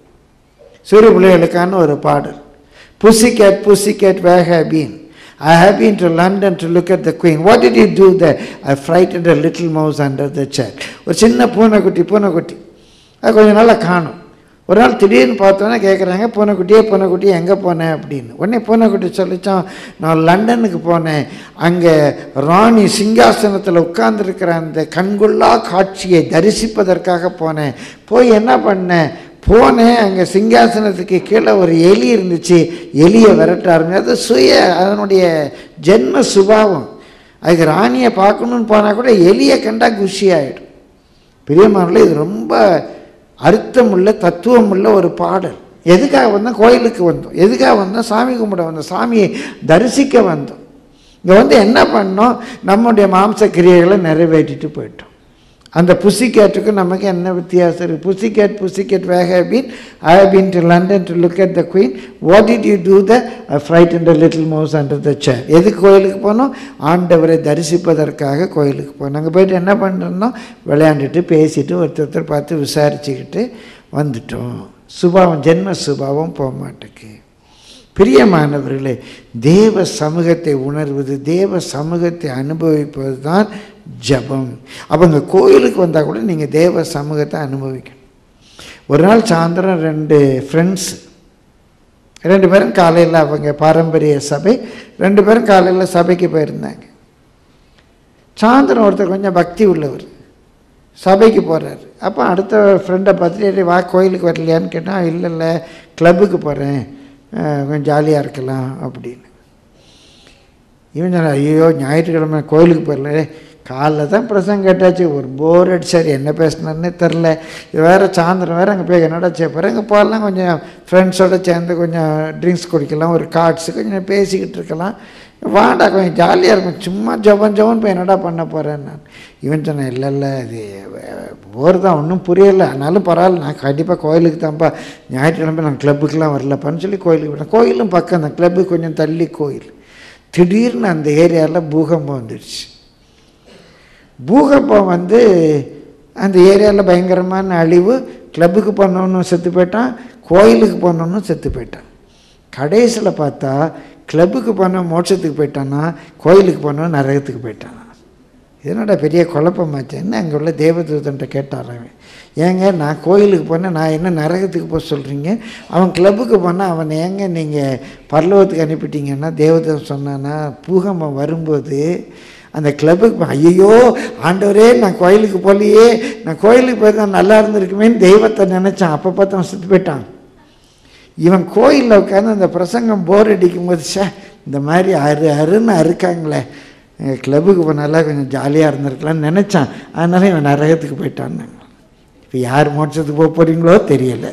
சிறு பிள்ளைகளுக்கான ஒரு பாடல் pussy cat pussy cat where have been I have been to London to look at the queen what did you do there I fright a little mouse under the chair ஒரு சின்ன பூனைக்குட்டி பூனைக்குட்டி அது கொஞ்ச நாளாக காணும் ஒரு நாள் திடீர்னு பார்த்தோன்னே கேட்குறாங்க பூனைக்குட்டியே பூனைக்குட்டி எங்கே போனேன் அப்படின்னு உடனே பூனைக்குட்டி சொல்லிச்சான் நான் லண்டனுக்கு போனேன் அங்கே ராணி சிங்காசனத்தில் உட்கார்ந்துருக்கிற அந்த கண்கொள்ளா காட்சியை தரிசிப்பதற்காக போனேன் போய் என்ன பண்ணேன் போனேன் அங்கே சிங்காசனத்துக்கு கீழே ஒரு எலி இருந்துச்சு எலியை விரட்ட ஆரம்பிச்சு அது சுய அதனுடைய ஜென்ம சுபாவம் அதுக்கு ராணியை பார்க்கணுன்னு போனால் கூட எலியை கண்டா குஷி ஆகிடும் பிரியமானவர்களே இது ரொம்ப அர்த்தமுள்ள தத்துவமுள்ள ஒரு பாடல் எதுக்காக வந்தோம் கோயிலுக்கு வந்தோம் எதுக்காக வந்தோம் சாமி கும்பிட வந்தோம் சாமியை தரிசிக்க வந்தோம் இங்கே வந்து என்ன பண்ணோம் நம்முடைய மாம்ச கிரியைகளை நிறைவேற்றிட்டு போயிட்டோம் அந்த புசிகேட்டுக்கும் நமக்கு என்ன வித்தியாசம் இருக்குது pussy cat pussy cat where have been I have been to London to look at the queen what did you do there fright and little mouse under the chair எதுக்கு கோயிலுக்கு போனோம் ஆண்டவரை தரிசிப்பதற்காக கோயிலுக்கு போனோம் அங்கே போயிட்டு என்ன பண்ணிருந்தோம் விளையாண்டுட்டு பேசிட்டு ஒருத்தர் ஒருத்தர் பார்த்து விசாரிச்சுக்கிட்டு வந்துட்டோம் சுபாவம் ஜென்ம சுபாவம் போக மாட்டேக்கு பிரியமானவர்களே தேவ சமூகத்தை உணர்வது தேவ சமூகத்தை அனுபவிப்பது தான் ஜபம் அப்போ இந்த கோயிலுக்கு வந்தால் கூட நீங்கள் தேவ சமூகத்தை அனுபவிக்கணும் ஒரு நாள் சாயந்தரம் ரெண்டு ஃப்ரெண்ட்ஸ் ரெண்டு பேரும் காலையில் அவங்க பாரம்பரிய சபை ரெண்டு பேரும் காலையில் சபைக்கு போயிருந்தாங்க சாயந்தரம் ஒருத்தர் கொஞ்சம் பக்தி உள்ளவர் சபைக்கு போகிறாரு அப்போ அடுத்த ஃப்ரெண்டை பார்த்துட்டு வா கோயிலுக்கு வரலையான்னு கேட்டால் இல்லை இல்லை கிளப்புக்கு போகிறேன் கொஞ்சம் ஜாலியாக இருக்கலாம் அப்படின்னு இவன் சொன்ன ஐயோ ஞாயிற்றுக்கிழமை கோயிலுக்கு போயிடல காலைல தான் பிரசங்கம் கேட்டாச்சு ஒரு போர் அடிச்சார் என்ன பேசினார்னே தெரில இது வேறு சாயந்தரம் வேறு அங்கே போய் என்னடா செய்ய இங்கே போகலாம் கொஞ்சம் ஃப்ரெண்ட்ஸோடு சேர்ந்து கொஞ்சம் ட்ரிங்க்ஸ் குடிக்கலாம் ஒரு கார்ட்ஸு கொஞ்சம் பேசிக்கிட்டு இருக்கலாம் வாண்டா கொஞ்சம் ஜாலியாக இருக்கும் சும்மா ஜபம் ஜபம் போய் என்னடா பண்ண போகிறேன் நான் இவன் சொன்னேன் இல்லை இல்லை இது போர் தான் ஒன்றும் புரியலை ஆனாலும் பரவாயில்ல நான் கண்டிப்பாக கோயிலுக்கு தான்ப்பா ஞாயிற்றுக்கிழமை நான் கிளப்புக்கெலாம் வரலப்பான்னு சொல்லி கோயிலுக்கு போனேன் கோயிலும் பக்கம் தான் கிளப்பு கொஞ்சம் தள்ளி கோயில் திடீர்னு அந்த ஏரியாவில் பூகம்பம் வந்துடுச்சு பூகம்பம் வந்து அந்த ஏரியாவில் பயங்கரமான அழிவு கிளப்புக்கு போனவனும் செத்து போயிட்டான் கோயிலுக்கு போனவனும் செத்து போயிட்டான் கடைசியில் பார்த்தா கிளப்புக்கு போனவன் மோட்சத்துக்கு போயிட்டானா கோயிலுக்கு போனவன் நரகத்துக்கு போயிட்டானா இதனோட பெரிய குழப்பமாச்சுன்னு அங்கே உள்ள தேவதூதன்ட்ட கேட்டார் அவன் ஏங்க நான் கோயிலுக்கு போனேன் நான் என்ன நரகத்துக்கு போக சொல்கிறீங்க அவன் கிளப்புக்கு போனால் அவன் ஏங்க நீங்கள் பரலோகத்துக்கு அனுப்பிட்டீங்கன்னா தேவதூதன் சொன்னான்னா பூகம்பம் வரும்போது அந்த கிளப்புக்கு போ- ஐயோ ஆண்டவரே நான் கோயிலுக்கு போகலையே நான் கோயிலுக்கு போயிருந்தா நல்லா இருந்திருக்குமேன்னு தெய்வத்தை நினச்சான் அப்போ பார்த்து அவன் செத்து போயிட்டான் இவன் கோயிலில் உட்காந்து அந்த பிரசங்கம் போர் அடிக்கும் போது ச்சே இந்த மாதிரி அரு அருன்னு அறுக்காங்களே அஹ் கிளப்புக்கு போனால கொஞ்சம் ஜாலியாக இருந்திருக்கலாம்னு நினச்சான் அதனால இவன் நரகத்துக்கு போயிட்டான்னு இப்போ யார் மோட்சத்துக்கு போக போகிறீங்களோ தெரியலை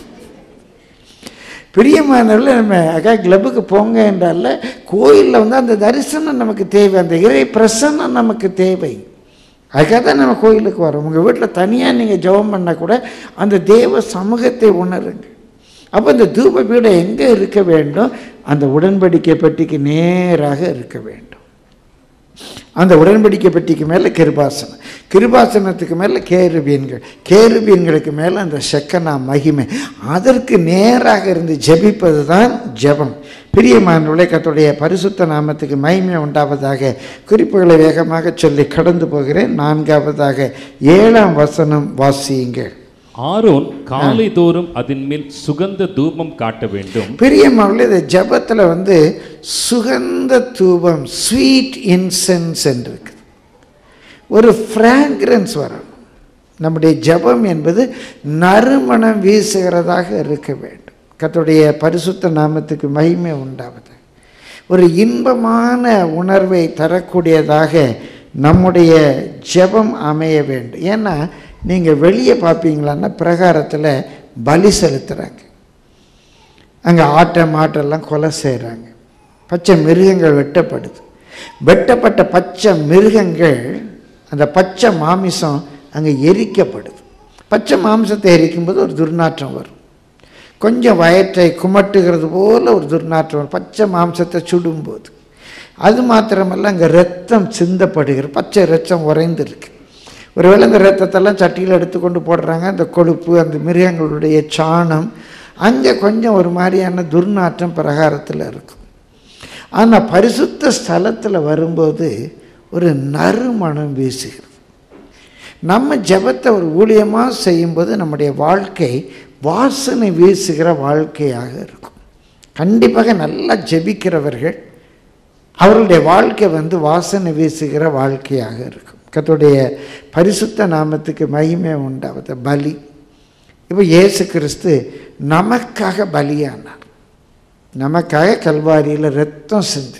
பிரியமானவர்கள் நம்ம அக்கா கிளப்புக்கு போங்க என்றால கோயிலில் வந்து அந்த தரிசனம் நமக்கு தேவை அந்த இறை பிரசன்னம் நமக்கு தேவை அதுக்காக தான் நம்ம கோயிலுக்கு வரோம் உங்கள் வீட்டில் தனியாக நீங்கள் ஜெபம் பண்ணால் கூட அந்த தேவ சமூகத்தை உணருங்க அப்போ இந்த தூப பீடம் எங்கே இருக்க வேண்டும் அந்த உடன்படிக்கை பெட்டிக்கு நேராக இருக்க வேண்டும் அந்த உடன்படிக்கை பெட்டிக்கு மேலே கிருபாசனம் கிருபாசனத்துக்கு மேலே கேருபீன்கள் கேருபீன்களுக்கு மேலே அந்த செக்கனா மகிமை அதற்கு நேராக இருந்து ஜெபிப்பது தான் ஜெபம் பிரியமானவர்களே கர்த்தருடைய பரிசுத்த நாமத்துக்கு மகிமை உண்டாவதாக குறிப்புகளை வேகமாக சொல்லி கடந்து போகிறேன் நான்காவதாக ஏழாம் வசனம் வாசியுங்கள் ஆரோன் காலை தோறும் அதன் மேல் சுகந்த தூபம் காட்ட வேண்டும் பிரியமானவர்களே இந்த ஜெபத்தில் வந்து சுகந்த தூபம் ஸ்வீட் இன்சென்ஸ் என்று இருக்குது ஒரு ஃப்ராக்ரன்ஸ் வரணும் நம்முடைய ஜெபம் என்பது நறுமணம் வீசுகிறதாக இருக்க வேண்டும் கர்த்தருடைய பரிசுத்த நாமத்துக்கு மகிமை உண்டாவது ஒரு இன்பமான உணர்வை தரக்கூடியதாக நம்முடைய ஜெபம் அமைய வேண்டும் ஏன்னா நீங்கள் வெளியே பார்ப்பீங்களான்னா பிரகாரத்தில் பலி செலுத்துகிறாங்க அங்கே ஆட்டை மாட்டெல்லாம் கொலை செய்கிறாங்க பச்சை மிருகங்கள் வெட்டப்படுது வெட்டப்பட்ட பச்சை மிருகங்கள் அந்த பச்சை மாமிசம் அங்கே எரிக்கப்படுது பச்சை மாமிசத்தை எரிக்கும்போது ஒரு துர்நாற்றம் வரும் கொஞ்சம் வயற்றை குமட்டுகிறது போல ஒரு துர்நாற்றம் வரும் பச்சை மாம்சத்தை சுடும்போது அது மாத்திரமல்ல அங்கே ரத்தம் சிந்தப்படுகிற பச்சை ரத்தம் உறைந்திருக்கு ஒருவேளை இந்த ரத்தத்தெல்லாம் சட்டியில் எடுத்துக்கொண்டு போடுறாங்க அந்த கொழுப்பு அந்த மிருகங்களுடைய சாணம் அங்கே கொஞ்சம் ஒரு மாதிரியான துர்நாற்றம் பிரகாரத்தில் இருக்கும் ஆனால் பரிசுத்த ஸ்தலத்தில் வரும்போது ஒரு நறுமணம் வீசுகிறது நம்ம ஜெபத்தை ஒரு ஊழியமாக செய்யும்போது நம்முடைய வாழ்க்கை வாசனை வீசுகிற வாழ்க்கையாக இருக்கும் கண்டிப்பாக நல்லா ஜெபிக்கிறவர்கள் அவர்களுடைய வாழ்க்கை வந்து வாசனை வீசுகிற வாழ்க்கையாக இருக்கும் கர்த்தருடைய பரிசுத்த நாமத்துக்கு மகிமை உண்டாவது பலி இப்போ இயேசு கிறிஸ்து நமக்காக பலியானார் நமக்காக கல்வாரியில் ரத்தம் சிந்து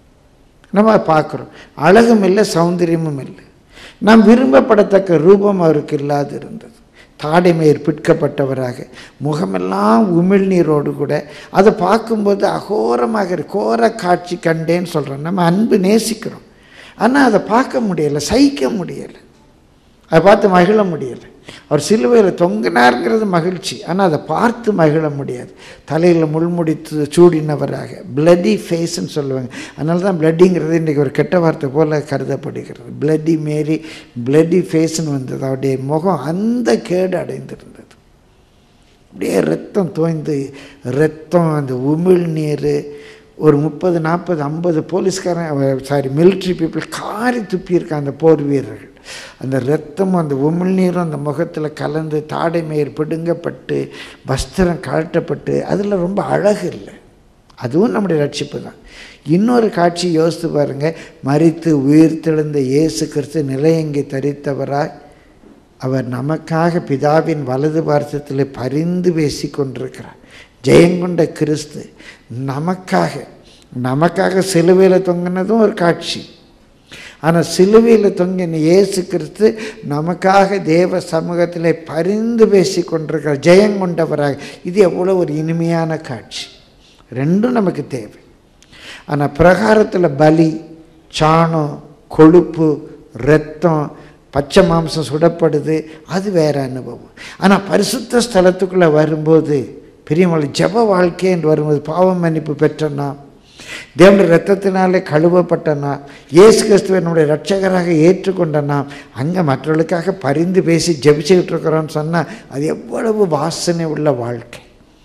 நம்ம பார்க்குறோம் அழகும் இல்லை சௌந்தரியமும் இல்லை நாம் விரும்பப்படத்தக்க ரூபம் அவருக்கு இல்லாது இருந்தது தாடைமேர் பிற்கப்பட்டவராக முகமெல்லாம் உமிழ்நீரோடு கூட அதை பார்க்கும்போது அகோரமாக இருக்கு. கோர காட்சி கண்டேன்னு சொல்கிறோம் நம்ம அன்பு நேசிக்கிறோம் ஆனால் அதை பார்க்க முடியலை சகிக்க முடியலை அதை பார்த்து மகிழ முடியலை அவர் சிலுவையில் தொங்கினாருங்கிறது மகிழ்ச்சி ஆனால் அதை பார்த்து மகிழ முடியாது தலையில் முள்முடித்து சூடினவராக பிளடி ஃபேஸ்ன்னு சொல்லுவாங்க அதனால தான் பிளட்டிங்கிறது இன்றைக்கி ஒரு கெட்ட வார்த்தை போல் கருதப்படுகிறது பிளடி மேரி பிளடி ஃபேஸ்ன்னு வந்தது அவருடைய முகம் அந்த கேடு அடைந்திருந்தது அப்படியே ரத்தம் தோய்ந்து ரத்தம் அந்த உமிழ்நீர் ஒரு முப்பது நாற்பது ஐம்பது போலீஸ்காரன் சாரி மிலிட்ரி பீப்புள் காரி துப்பியிருக்காங்க அந்த போர் வீரர்கள் அந்த ரத்தமும் அந்த உமிழ்நீரும் அந்த முகத்தில் கலந்து தாடைமேர் பிடுங்கப்பட்டு வஸ்திரம் கழட்டப்பட்டு அதில் ரொம்ப அழகு இல்லை அதுவும் நம்முடைய ரட்சிப்பு தான் இன்னொரு காட்சி யோசித்து பாருங்க மறித்து உயிர் தெழுந்த இயேசு கிறிஸ்து நிலையங்கி தரித்தவராய் அவர் நமக்காக பிதாவின் வலது பார்சத்தில் பரிந்து பேசி கொண்டிருக்கிறார் ஜெயங்கொண்ட கிறிஸ்து நமக்காக நமக்காக சிலுவையில் தொங்கினதும் ஒரு காட்சி ஆனால் சிலுவையில் தொங்கின இயேசு கிறிஸ்து நமக்காக தேவ சமூகத்தில் பரிந்து பேசி கொண்டிருக்கிறார் ஜெயங்கொண்டவராக இது எவ்வளோ ஒரு இனிமையான காட்சி ரெண்டும் நமக்கு தேவை ஆனால் பிரகாரத்தில் பலி சாணம் கொழுப்பு ரத்தம் பச்சை மாம்சம் சுடப்படுது அது வேற அனுபவம் ஆனால் பரிசுத்த ஸ்தலத்துக்குள்ளே வரும்போது பெரியமலை ஜப வாழ்க்கை என்று வரும்போது பாவ மன்னிப்பு பெற்ற நாம் தேவனுடைய ரத்தத்தினாலே கழுவப்பட்ட நாம் இயேசு கிறிஸ்துவை நம்முடைய ரட்சகராக ஏற்றுக்கொண்ட நாம் அங்கே மற்றவர்களுக்காக பரிந்து பேசி ஜெபிச்சுக்கிட்டு இருக்கிறோம்னு சொன்னால் அது எவ்வளவு வாசனை உள்ள வாழ்க்கை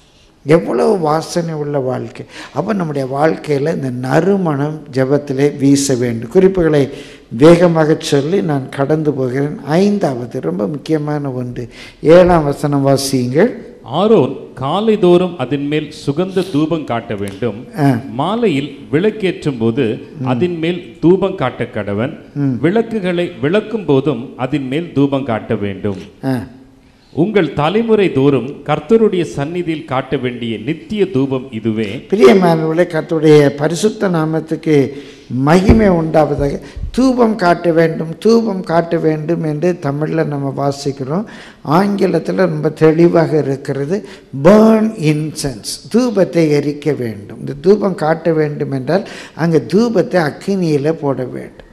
எவ்வளவு வாசனை உள்ள வாழ்க்கை அப்போ நம்முடைய வாழ்க்கையில் இந்த நறுமணம் ஜெபத்திலே வீச வேண்டும் குறிப்புகளை வேகமாக சொல்லி நான் கடந்து போகிறேன் ஐந்தாவது ரொம்ப முக்கியமான ஒன்று ஏழாம் வசனம் வாசியுங்கள் ஆரோன் காலைதோறும் அதன் மேல் சுகந்த தூபம் காட்ட வேண்டும் ஆ. மாலையில் விளக்கேற்றும் போது அதன் மேல் தூபம் காட்ட கடவன் விளக்குகளை விளக்கும் போதும் அதன் மேல் தூபம் காட்ட வேண்டும் ஆ உங்கள் தலைமுறை தோறும் கர்த்தருடைய சந்நிதியில் காட்ட வேண்டிய நித்திய தூபம் இதுவே பிரியமானவர்களே கர்த்தருடைய பரிசுத்த நாமத்துக்கு மகிமை உண்டாவதாக தூபம் காட்ட வேண்டும் தூபம் காட்ட வேண்டும் என்று தமிழில் நம்ம வாசிக்கிறோம் ஆங்கிலத்தில் ரொம்ப தெளிவாக இருக்கிறது பேர்ன் இன்சென்ஸ் தூபத்தை எரிக்க வேண்டும் இந்த தூபம் காட்ட வேண்டும் என்றால் அங்கே தூபத்தை அக்கினியில் போட வேண்டும்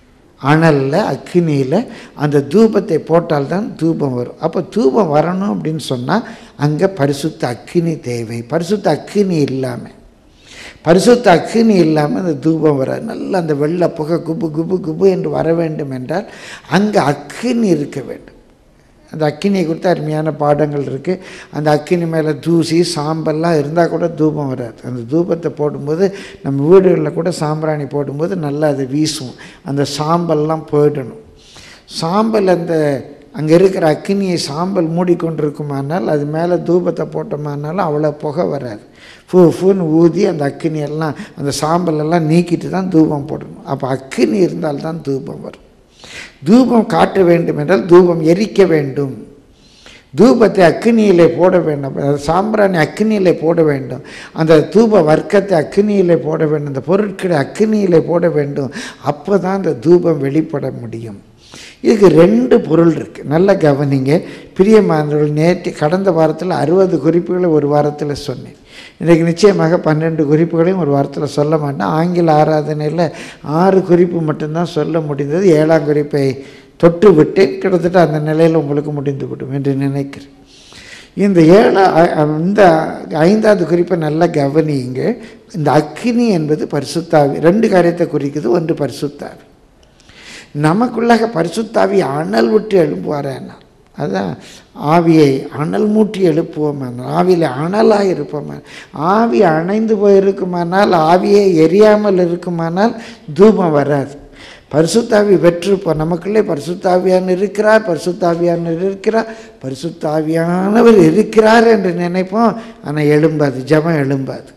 அனலில் அக்கினியில் அந்த தூபத்தை போட்டால்தான் தூபம் வரும் அப்போ தூபம் வரணும் அப்படின்னு சொன்னால் அங்கே பரிசுத்த அக்கினி தேவை பரிசுத்த அக்கினி இல்லாமல் பரிசுத்த அக்கினி இல்லாமல் அந்த தூபம் வராது நல்ல அந்த வெள்ளை புகை குபு குபு குபு என்று வர வேண்டும் என்றால் அங்கே அக்கினி இருக்க வேண்டும் அந்த அக்கினியை குறித்து அருமையான பாடங்கள் இருக்குது அந்த அக்கினி மேலே தூசி சாம்பல்லாம் இருந்தால் கூட தூபம் வராது அந்த தூபத்தை போடும்போது நம்ம வீடுகளில் கூட சாம்பிராணி போடும்போது நல்லா அது வீசும் அந்த சாம்பல்லாம் போயிடணும் சாம்பல் அந்த அங்கே இருக்கிற அக்கினியை சாம்பல் மூடிக்கொண்டிருக்குமானால் அது மேலே தூபத்தை போட்டோமானாலும் அவ்வளோ புகை வராது ஃபூ ஃபூன்னு ஊதி அந்த அக்கினி எல்லாம் அந்த சாம்பல் எல்லாம் நீக்கிட்டு தான் தூபம் போடணும் அப்போ அக்கினி இருந்தால்தான் தூபம் வரும் தூபம் காட்ட வேண்டும் என்றால் தூபம் எரிக்க வேண்டும் தூபத்தை அக்கினியிலே போட வேண்டும் அதாவது சாம்பிராணி அக்கினியிலே போட வேண்டும் அந்த தூப வர்க்கத்தை அக்கினியிலே போட வேண்டும் அந்த பொருட்களை அக்கினியிலே போட வேண்டும் அப்போ தான் அந்த தூபம் வெளிப்பட முடியும் இதுக்கு ரெண்டு பொருள் இருக்குது நல்ல கவனிங்க பிரியமானவர்கள் நேற்று கடந்த வாரத்தில் அறுபது குறிப்புகளை ஒரு வாரத்தில் சொன்னேன் இன்றைக்கு நிச்சயமாக பன்னெண்டு குறிப்புகளையும் ஒரு வாரத்தில் சொல்ல மாட்டேன் ஆங்கில ஆராதனையில் ஆறு குறிப்பு மட்டும்தான் சொல்ல முடிந்தது ஏழாம் குறிப்பை தொட்டு விட்டு கிட்டத்தட்ட அந்த நிலையில் உங்களுக்கு முடிந்து விடும் என்று நினைக்கிறேன் இந்த ஏழா அ- அ- இந்த ஐந்தாவது குறிப்பை நல்லா கவனியுங்க இந்த அக்கினி என்பது பரிசுத்தாவி ரெண்டு காரியத்தை குறிக்குது ஒன்று பரிசுத்தாவி நமக்குள்ளாக பரிசுத்தாவி அனல் விட்டு எழுப்புவாரேன்னா அதான் ஆவியை அனல் மூட்டி எழுப்புவோமானால் ஆவியில் அனலாக இருப்போமா ஆவி அணைந்து போயிருக்குமானால் ஆவியே எரியாமல் இருக்குமானால் தூபம் வராது பரிசுத்தாவி வெற்றிருப்போம் நமக்குள்ளே பரிசுத்தாவியான இருக்கிறார் பரிசுத்தாவியான இருக்கிறார் பரிசுத்தாவியானவர் இருக்கிறார் என்று நினைப்போம் ஆனால் எழும்பாது ஜெபம் எழும்பாது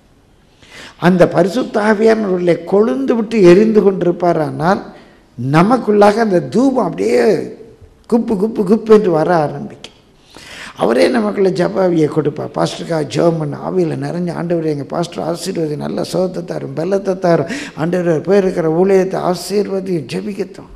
அந்த பரிசுத்தாவியானவர்களை கொழுந்து விட்டு எரிந்து கொண்டிருப்பாரானால் நமக்குள்ளாக அந்த தூபம் அப்படியே குப்பு குப்பு குப்பு என்று வர ஆரம்பிக்கும் அவரே நமக்குள்ள ஜபாவியை கொடுப்பார் பாஸ்டருக்காக ஜெபம் ஆவியில் நிறைஞ்ச ஆண்டவர் எங்கள் பாஸ்டர் ஆசீர்வதி நல்ல சோகத்தை தரும் பெல்லத்தை தரும் ஆண்டவர் போயிருக்கிற ஊழியத்தை ஆசீர்வதியும் ஜெபிக்கட்டும்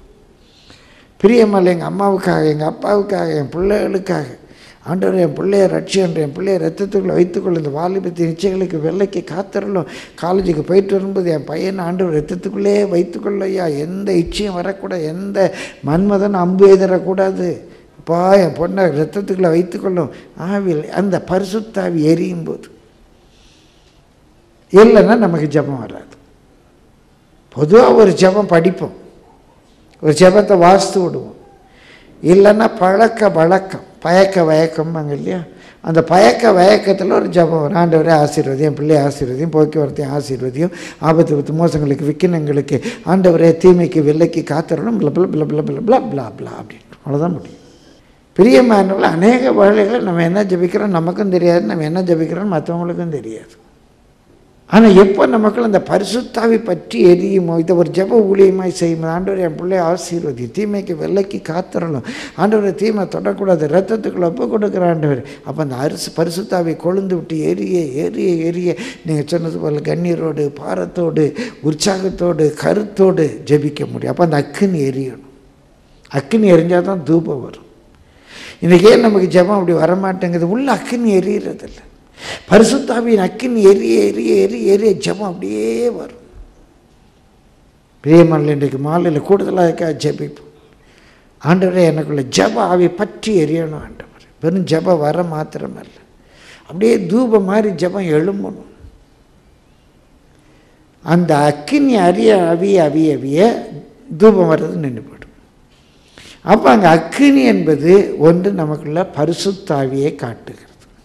பிரியமல் எங்கள் அம்மாவுக்காக எங்கள் அப்பாவுக்காக என் பிள்ளைகளுக்காக ஆண்டவர் என் பிள்ளைய ரட்சியன்ற என் பிள்ளைய ரத்தத்துக்குள்ளே வைத்துக்கொள்ள இந்த வாலிபத்தின் நிச்சயங்களுக்கு வெள்ளைக்கு காத்திரலும் காலேஜுக்கு போயிட்டு வரும்போது என் பையனை ஆண்டவர் ரத்தத்துக்குள்ளேயே வைத்துக்கொள்ளையா எந்த இச்சையும் வரக்கூடாது எந்த மன்மதன் அம்பு எதிரக்கூடாது அப்பா என் பொண்ணை ரத்தத்துக்குள்ளே வைத்துக்கொள்ளும் ஆவில் அந்த பரிசுத்தாவி எரியும் போது இல்லைன்னா நமக்கு ஜெபம் வராது பொதுவாக ஒரு ஜெபம் படிப்போம் ஒரு ஜெபத்தை வாசித்து விடுவோம் இல்லைன்னா பழக்க வழக்கம் பயக்க வயக்கம்பாங்க இல்லையா அந்த பயக்க வயக்கத்தில் ஒரு ஜெபம் வரும் ஆண்டவரே ஆசீர்வதியும் என் பிள்ளையை ஆசீர்வதியும் போக்குவரத்தையும் ஆசீர்வதியும் ஆபத்து வித்து மோசங்களுக்கு விக்கினங்களுக்கு ஆண்டவரே தீமைக்கு வில்லைக்கு காத்திரணும் பிள பிள பிள பிள பிள பிள பிளா பிளா அப்படின்னு அவ்வளோதான் முடியும் பிரியமானவர்கள் அநேக வேலைகளை நம்ம என்ன ஜெபிக்கிறோம் நமக்கும் தெரியாது நம்ம என்ன ஜெபிக்கிறோம் மற்றவங்களுக்கும் தெரியாது ஆனால் எப்போ நமக்குள்ள அந்த பரிசுத்தாவி பற்றி எரியுமோ இதை ஒரு ஜெப ஊழியமாய் செய்யும் ஆண்டவர் என் பிள்ளை ஆசீர்வதி தீமைக்கு வெள்ளைக்கு காத்திரணும் ஆண்டவரை தீமை தொடக்கூடாது ரத்தத்துக்குள்ள ஒப்பு கொடுக்குற ஆண்டவர் அப்போ அந்த அரிசி பரிசுத்தாவை கொழுந்து விட்டு எரிய எரிய எரிய நீங்கள் சொன்னது போல் கண்ணீரோடு பாரத்தோடு உற்சாகத்தோடு கருத்தோடு ஜெபிக்க முடியும் அப்போ அந்த அக்கினி எரியணும் அக்கினி எரிஞ்சால் தான் தூபம் வரும் இன்றைக்கி ஏன் நமக்கு ஜெபம் அப்படி வரமாட்டேங்குது உள்ள அக்கினி எரியறதில்லை பரிசுத்தாவின் அக்கினி எரிய எரிய எரிய எரிய ஜெபம் அப்படியே வரும் பிரியமல்ல இன்றைக்கு மாலையில் கூடுதலாக ஜெபிப்போம் ஆண்டவரே எனக்குள்ள ஜெப ஆவி பற்றி எரியணும் ஆண்டவர் வெறும் ஜெப வர மாத்திரமல்ல அப்படியே தூபம் மாதிரி ஜெபம் எழும்பணும் அந்த அக்கினி அறிய அவிய அவிய அவிய தூபம் வர்றது நின்று போயிடும் அப்போ அங்கே அக்கினி என்பது ஒன்று நமக்குள்ள பரிசுத்தாவியை காட்டுகிறது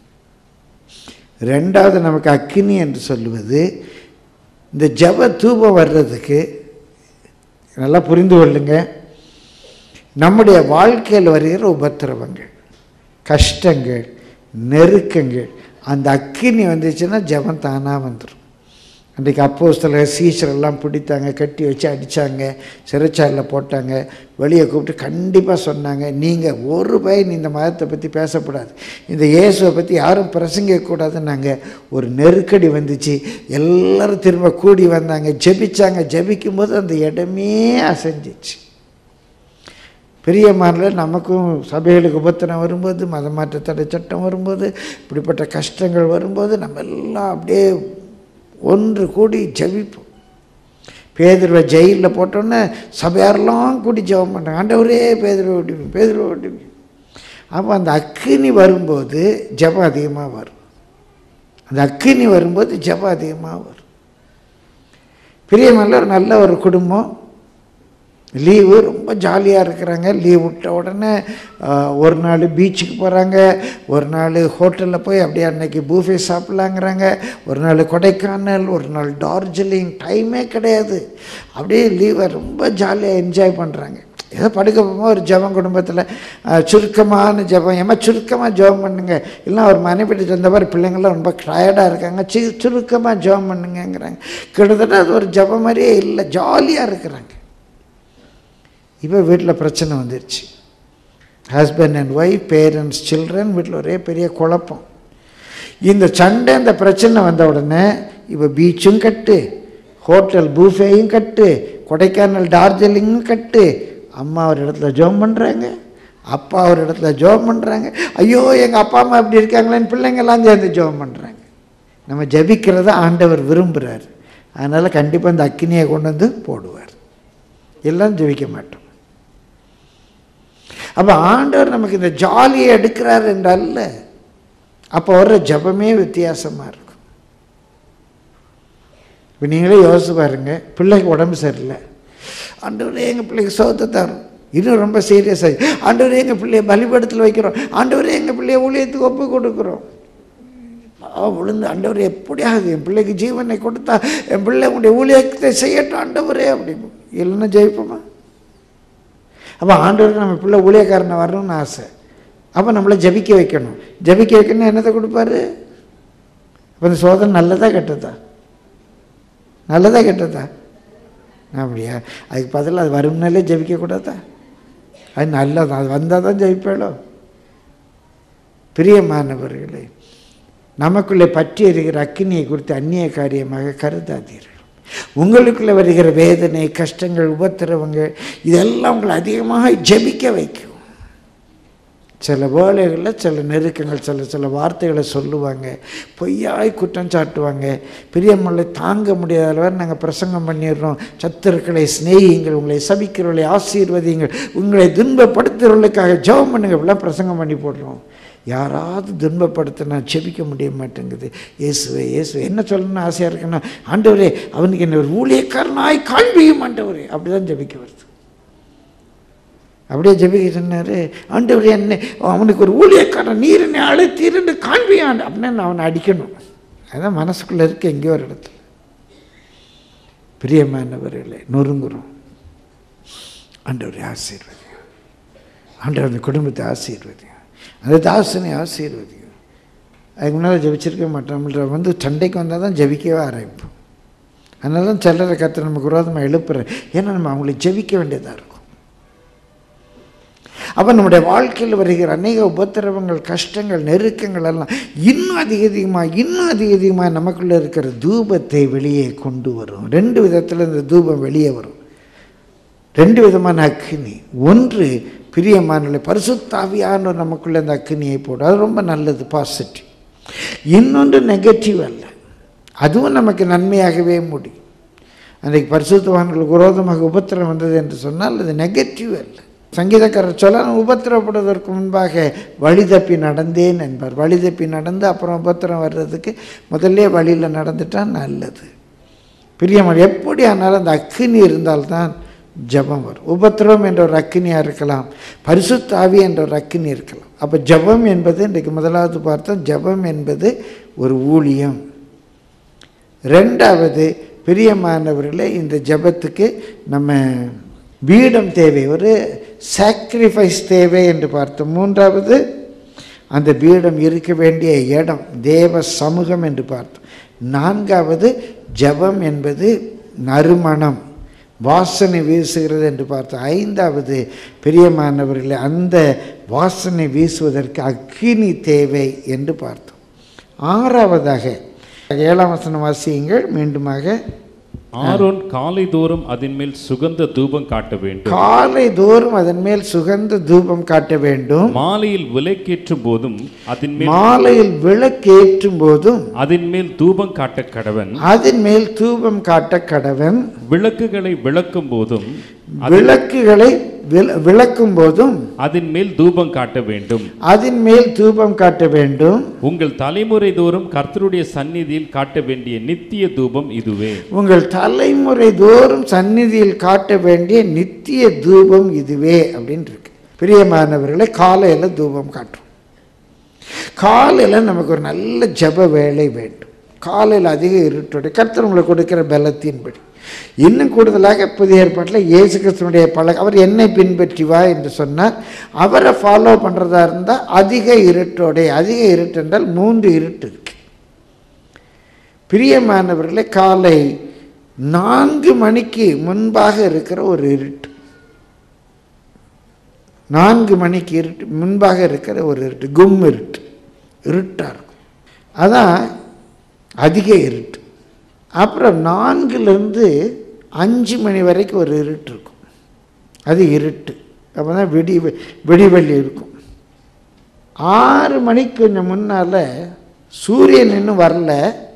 ரெண்டாவது நமக்கு அக்கினி என்று சொல்லுவது இந்த ஜப தூபம் வர்றதுக்கு நல்லா புரிந்து கொள்ளுங்க நம்முடைய வாழ்க்கையில் வருகிற உபத்திரவங்கள் கஷ்டங்கள் நெருக்கங்கள் அந்த அக்கினி வந்துச்சுன்னா ஜபம் தானாக வந்துடும் அன்றைக்கு அப்போ சில சீச்சரெல்லாம் பிடித்தாங்க கட்டி வச்சு அடித்தாங்க சிறைச்சாலையில் போட்டாங்க வெளியே கூப்பிட்டு கண்டிப்பாக சொன்னாங்க நீங்கள் ஒரு பையன் இந்த மதத்தை பற்றி பேசக்கூடாது இந்த இயேசுவை பற்றி யாரும் பிரசங்கக்கூடாதுன்னாங்க ஒரு நெருக்கடி வந்துச்சு எல்லாரும் திரும்ப கூடி வந்தாங்க ஜெபிச்சாங்க ஜெபிக்கும் போது அந்த இடமே அசைஞ்சிச்சு பிரியமானில் நமக்கும் சபைகளுக்கு உபத்திரம் வரும்போது மத மாற்ற தடை சட்டம் வரும்போது இப்படிப்பட்ட கஷ்டங்கள் வரும்போது நம்ம எல்லாம் அப்படியே ஒன்று கூடி ஜெபிப்போம் பேதுருவை ஜெயிலில் போட்டோன்னே சபையாரெல்லாம் கூடி ஜெபம் பண்ணுறாங்க ஆண்டவரே பேதுருவை விடுவி பேதுருவை விடுவி அப்போ அந்த அக்கினி வரும்போது ஜெபம் அதிகமாக வரும் அந்த அக்கினி வரும்போது ஜெபம் அதிகமாக வரும் பிரியமல்ல ஒரு நல்ல ஒரு குடும்பம் லீவு ரொம்ப ஜாலியாக இருக்கிறாங்க லீவ் விட்ட உடனே ஆஹ், ஒரு நாள் பீச்சுக்கு போகிறாங்க ஒரு நாள் ஹோட்டலில் போய் அப்படியே அன்னைக்கு பூஃபே சாப்பிட்லாங்கிறாங்க ஒரு நாள் கொடைக்கானல் ஒரு நாள் டார்ஜிலிங் டைமே கிடையாது அப்படியே லீவை ரொம்ப ஜாலியாக என்ஜாய் பண்ணுறாங்க ஏதோ படுக்க போகும்போது ஒரு ஜெபம் குடும்பத்தில் சுருக்கமான ஜெபம் ஏமா சுருக்கமாக ஜெபம் பண்ணுங்க இல்லை ஒரு மனைவிட்டு சொந்த மாதிரி பிள்ளைங்களாம் ரொம்ப டயர்டாக இருக்காங்க சி சுருக்கமாக ஜெபம் பண்ணுங்கங்கிறாங்க கிட்டத்தட்ட அது ஒரு ஜெபம் மாதிரியே இல்லை ஜாலியாக இருக்கிறாங்க இப்போ வீட்டில் பிரச்சனை வந்துருச்சு husband and wife parents children வீட்டில் ஒரே பெரிய குழப்பம் இந்த சண்டை இந்த பிரச்சனை வந்த உடனே இப்போ பீச்சும் கட்டு ஹோட்டல் பூஃபேயும் கட்டு கொடைக்கானல் டார்ஜிலிங்கும் கட்டு அம்மா ஒரு இடத்துல ஜோம் பண்ணுறாங்க அப்பா ஒரு இடத்துல ஜோம் பண்ணுறாங்க ஐயோ எங்கள் அப்பா அம்மா இப்படி இருக்காங்களேன்னு பிள்ளைங்கெல்லாம் சேர்ந்து ஜோம் பண்ணுறாங்க நம்ம ஜபிக்கிறத ஆண்டவர் விரும்புகிறார் அதனால் கண்டிப்பாக இந்த அக்கினியை கொண்டு வந்து போடுவார் எல்லாம் ஜெபிக்க மாட்டோம் அப்போ ஆண்டவர் நமக்கு இந்த ஜாலியை எடுக்கிறார் என்றல்ல அப்போ வர்ற ஜபமே வித்தியாசமாக இருக்கும் இப்போ நீங்களே யோசிச்சு பாருங்க பிள்ளைக்கு உடம்பு சரியில்லை ஆண்டவரே எங்கள் பிள்ளைக்கு சோத்தை தரும் இன்னும் ரொம்ப சீரியஸாக ஆண்டவரே எங்கள் பிள்ளைய பலிபடத்தில் வைக்கிறோம் ஆண்டவரே எங்கள் பிள்ளைய ஊழியத்துக்கு ஒப்பு கொடுக்குறோம் ஆ, விழுந்து ஆண்டவர் எப்படியாவது என் பிள்ளைக்கு ஜீவனை கொடுத்தா என் பிள்ளை உங்களுடைய ஊழியத்தை செய்யட்டும் ஆண்டவரே அப்படின்னு இல்லைன்னா ஜெயிப்போமா அப்போ ஆண்டவர் நம்ம பிள்ளை ஊழியக்காரனை வரணும்னு ஆசை அப்போ நம்மளை ஜபிக்க வைக்கணும் ஜபிக்க வைக்கணும் என்னத்தை கொடுப்பாரு அப்போ இந்த சோதனை நல்லதா கெட்டதா நல்லதா கெட்டதா அப்படியா அதுக்கு பதிலாக அது வரும்னாலே ஜபிக்கக்கூடாதா அது நல்லது அது வந்தால் தான் ஜெயிப்பேளோ பிரியமானவர்களே நமக்குள்ளே பற்றி எறிகிற அக்கினியை குறித்து அந்நிய காரியமாக கருதாதீர்கள் உங்களுக்குள்ளே வருகிற வேதனை கஷ்டங்கள் உபத்திரவங்கள் இதெல்லாம் உங்களை அதிகமாக ஜெபிக்க வைக்கும் சில வேலைகளில் சில நெருக்கங்கள் சில சில வார்த்தைகளை சொல்லுவாங்க பொய்யாய் குற்றம் சாட்டுவாங்க பிரியமல்ல தாங்க முடியாத அளவு நாங்கள் பிரசங்கம் பண்ணிடுறோம் சத்துருக்களை சிநேகிங்கள் உங்களை சபிக்கிறவர்களை ஆசீர்வதிங்கள் உங்களை துன்பப்படுத்துகிறவர்களுக்காக ஜெபம் பண்ணுங்க இப்படிலாம் பிரசங்கம் பண்ணி போடுறோம் யாராவது துன்பப்படுத்தினா ஜெபிக்க முடிய மாட்டேங்குது இயேசுவே இயேசுவே என்ன சொல்லணும்னு ஆசையாக இருக்குன்னா ஆண்டவரே அவனுக்கு என்ன ஒரு ஊழியக்காரனாய் காண்பியும் ஆண்டவரே அப்படி தான் ஜெபிக்க வருது அப்படியே ஜெபிக்க சொன்னார் ஆண்டவர் என்ன அவனுக்கு ஒரு ஊழியக்காரன் நீர் என்னை அழைத்தீர்னு காண்பியான் அப்படின்னு அவனை அடிக்கணும் அதான் மனசுக்குள்ளே இருக்க எங்கேயோ ஒரு இடத்துல பிரியமானவர்களே நொறுங்குறோம் ஆண்டவரை ஆசீர்வதிங்க ஆண்டவர் அந்த குடும்பத்தை ஆசீர்வதிங்க அந்த தாசனை ஆசீர்வதிங்க அதுக்கு முன்னால் ஜெபிச்சிருக்க மாட்டோம் நம்மள்ட்ட வந்து சண்டைக்கு வந்தால் தான் ஜெபிக்கவே ஆரம்பிப்போம் அதனால தான் சிலரை கற்று நமக்கு விரோதமாக எழுப்புறேன் ஏன்னா நம்ம அவங்களை ஜெபிக்க வேண்டியதாக இருக்கும் அப்போ நம்முடைய வாழ்க்கையில் வருகிற அநேக உபத்திரவங்கள் கஷ்டங்கள் நெருக்கங்கள் எல்லாம் இன்னும் அதிக அதிகமாக இன்னும் அதிக அதிகமாக நமக்குள்ளே இருக்கிற தூபத்தை வெளியே கொண்டு வரும் ரெண்டு விதத்தில் இந்த தூபம் வெளியே வரும் ரெண்டு விதமான அக்கினி ஒன்று பிரியமான பரிசுத்தாவியான நமக்குள்ளே அந்த அக்கினியை போடும் அது ரொம்ப நல்லது பாசிட்டிவ் இன்னொன்று நெகட்டிவ் அல்ல அதுவும் நமக்கு நன்மையாகவே முடியும் அன்றைக்கு பரிசுத்தவான்களுக்கு விரோதமாக உபத்திரம் வந்தது என்று சொன்னால் அது நெகட்டிவ் அல்ல சங்கீதக்காரர் சொல்ல நான் உபத்திரப்படுவதற்கு முன்பாக வழி தப்பி நடந்தேன் என்பார் வழி தப்பி நடந்து அப்புறம் உபத்திரம் வர்றதுக்கு முதல்ல வழியில் நடந்துட்டா நல்லது பிரியமான எப்படி ஆனாலும் அந்த அக்கினி இருந்தால்தான் ஜெபம் வரும் உபத்திரவம் என்ற ஒரு அக்கினியாக இருக்கலாம் பரிசுத்தாவி என்ற ஒரு அக்கினி இருக்கலாம் அப்போ ஜெபம் என்பது இன்றைக்கு முதலாவது பார்த்தோம் ஜெபம் என்பது ஒரு ஊழியம் ரெண்டாவது பிரியமானவர்களே இந்த ஜெபத்துக்கு நம்ம பீடம் தேவை ஒரு சாக்ரிஃபைஸ் தேவை என்று பார்த்தோம் மூன்றாவது அந்த பீடம் இருக்க வேண்டிய இடம் தேவ சமூகம் என்று பார்த்தோம் நான்காவது ஜெபம் என்பது நறுமணம் வாசனை வீசுகிறது என்று பார்த்தோம் ஐந்தாவது பிரியமானவர்களே அந்த வாசனை வீசுவதற்கு அக்கினி தேவை என்று பார்த்தோம் ஆறாவதாக ஏழாம் வசனம் வாசியுங்கள் மீண்டுமாக ஆரோன் காலை தோறும் அதன் மேல் சுகந்த தூபம் காட்ட வேண்டும் காலை தோறும் அதன் மேல் சுகந்த தூபம் காட்ட வேண்டும் மாலையில் விலைக்கேற்றும் போதும் அதன் மேல் மாலையில் விளக்கேற்றும் போதும் அதன் மேல் தூபம் காட்ட கடவன் அதன் மேல் தூபம் காட்ட கடவன் விளக்குகளை விளக்கும் போதும் விளக்குகளை வில்- விளக்கும் போதும் அதன் மேல் தூபம் காட்ட வேண்டும் அதன் மேல் தூபம் காட்ட வேண்டும் உங்கள் தலைமுறை தோறும் கர்த்தருடைய சந்நிதியில் காட்ட வேண்டிய நித்திய தூபம் இதுவே உங்கள் தலைமுறை தோறும் சந்நிதியில் காட்ட வேண்டிய நித்திய தூபம் இதுவே அப்படின்னு இருக்கு பிரியமானவர்களை காலையில் தூபம் காட்டுறோம் காலையில் நமக்கு ஒரு நல்ல ஜெப வேலை வேண்டும் காலையில் அதிக இருட்டோட கர்த்தர் உங்களுக்கு கொடுக்கிற பலத்தின்படி இன்னும் கூடுதலாக புதிய ஏற்பாட்டில் இயேசு கிறிஸ்துவனுடைய பழக அவர் என்னை பின்பற்றி வா என்று சொன்னார் அவரை ஃபாலோ பண்ணுறதா இருந்தால் அதிக இருட்டோட அதிக இருட்டு என்றால் மூன்று இருட்டு இருக்கு பிரியமானவர்களே காலை நான்கு மணிக்கு முன்பாக இருக்கிற ஒரு இருட்டு நான்கு மணிக்கு இருட்டு முன்பாக இருக்கிற ஒரு இருட்டு கும் இருட்டு இருட்டாக இருக்கும் அதான் அதிக இருட்டு அப்புறம் நான்குலேருந்து அஞ்சு மணி வரைக்கும் ஒரு இருட்டு இருக்கும் அது இருட்டு அப்போ தான் வெடி வெடிவெள்ளி இருக்கும் ஆறு மணிக்கு கொஞ்சம் முன்னால் சூரியன் இன்னும் வரல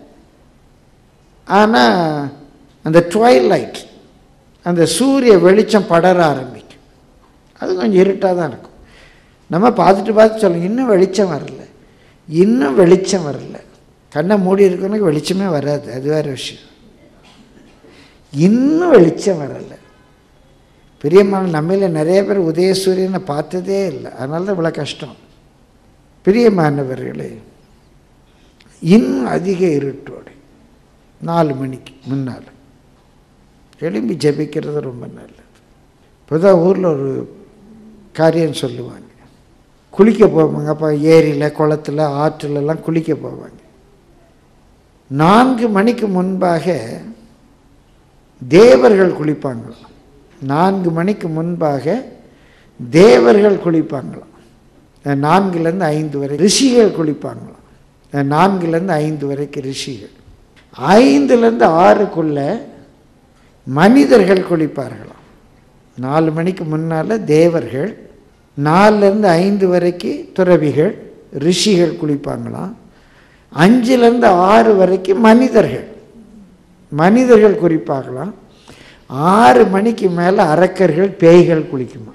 ஆனால் அந்த ட்வைலைட் அந்த சூரிய வெளிச்சம் படர ஆரம்பிக்கும் அது கொஞ்சம் இருட்டாக தான் இருக்கும் நம்ம பார்த்துட்டு பார்த்து சொல்லுங்க இன்னும் வெளிச்சம் வரல இன்னும் வெளிச்சம் வரல கண்ணை மூடி இருக்கவனுக்கு வெளிச்சமே வராது அது வேறு விஷயம் இன்னும் வெளிச்சம் வரல பிரியமான நம்மள நிறைய பேர் உதயசூரியனை பார்த்ததே இல்லை அதனால தான் இவ்வளோ கஷ்டம் பிரியமானவர்களே இன்னும் அதிக இருட்டோடு நாலு மணிக்கு முன்னால் எழும்பி ஜெபிக்கிறது ரொம்ப நல்லது இப்போதான் ஊரில் ஒரு காரியம் சொல்லுவாங்க குளிக்க போவாங்க அப்போ ஏரியில் குளத்துல ஆற்றுலலாம் குளிக்க போவாங்க நான்கு மணிக்கு முன்பாக தேவர்கள் குளிப்பாங்களாம் நான்கு மணிக்கு முன்பாக தேவர்கள் குளிப்பாங்களாம் அஹ் நான்குலேருந்து ஐந்து வரை ரிஷிகள் குளிப்பாங்களாம் அஹ் நான்குலேருந்து ஐந்து வரைக்கும் ரிஷிகள் ஐந்துலேருந்து ஆறுக்குள்ள மனிதர்கள் குளிப்பார்களாம் நாலு மணிக்கு முன்னால் தேவர்கள் நாலுலேருந்து ஐந்து வரைக்கும் துறவிகள் ரிஷிகள் குளிப்பாங்களாம் அஞ்சுலேருந்து ஆறு வரைக்கும் மனிதர்கள் மனிதர்கள் குறிப்பாகலாம் ஆறு மணிக்கு மேலே அரக்கர்கள் பேய்கள் குளிக்குமா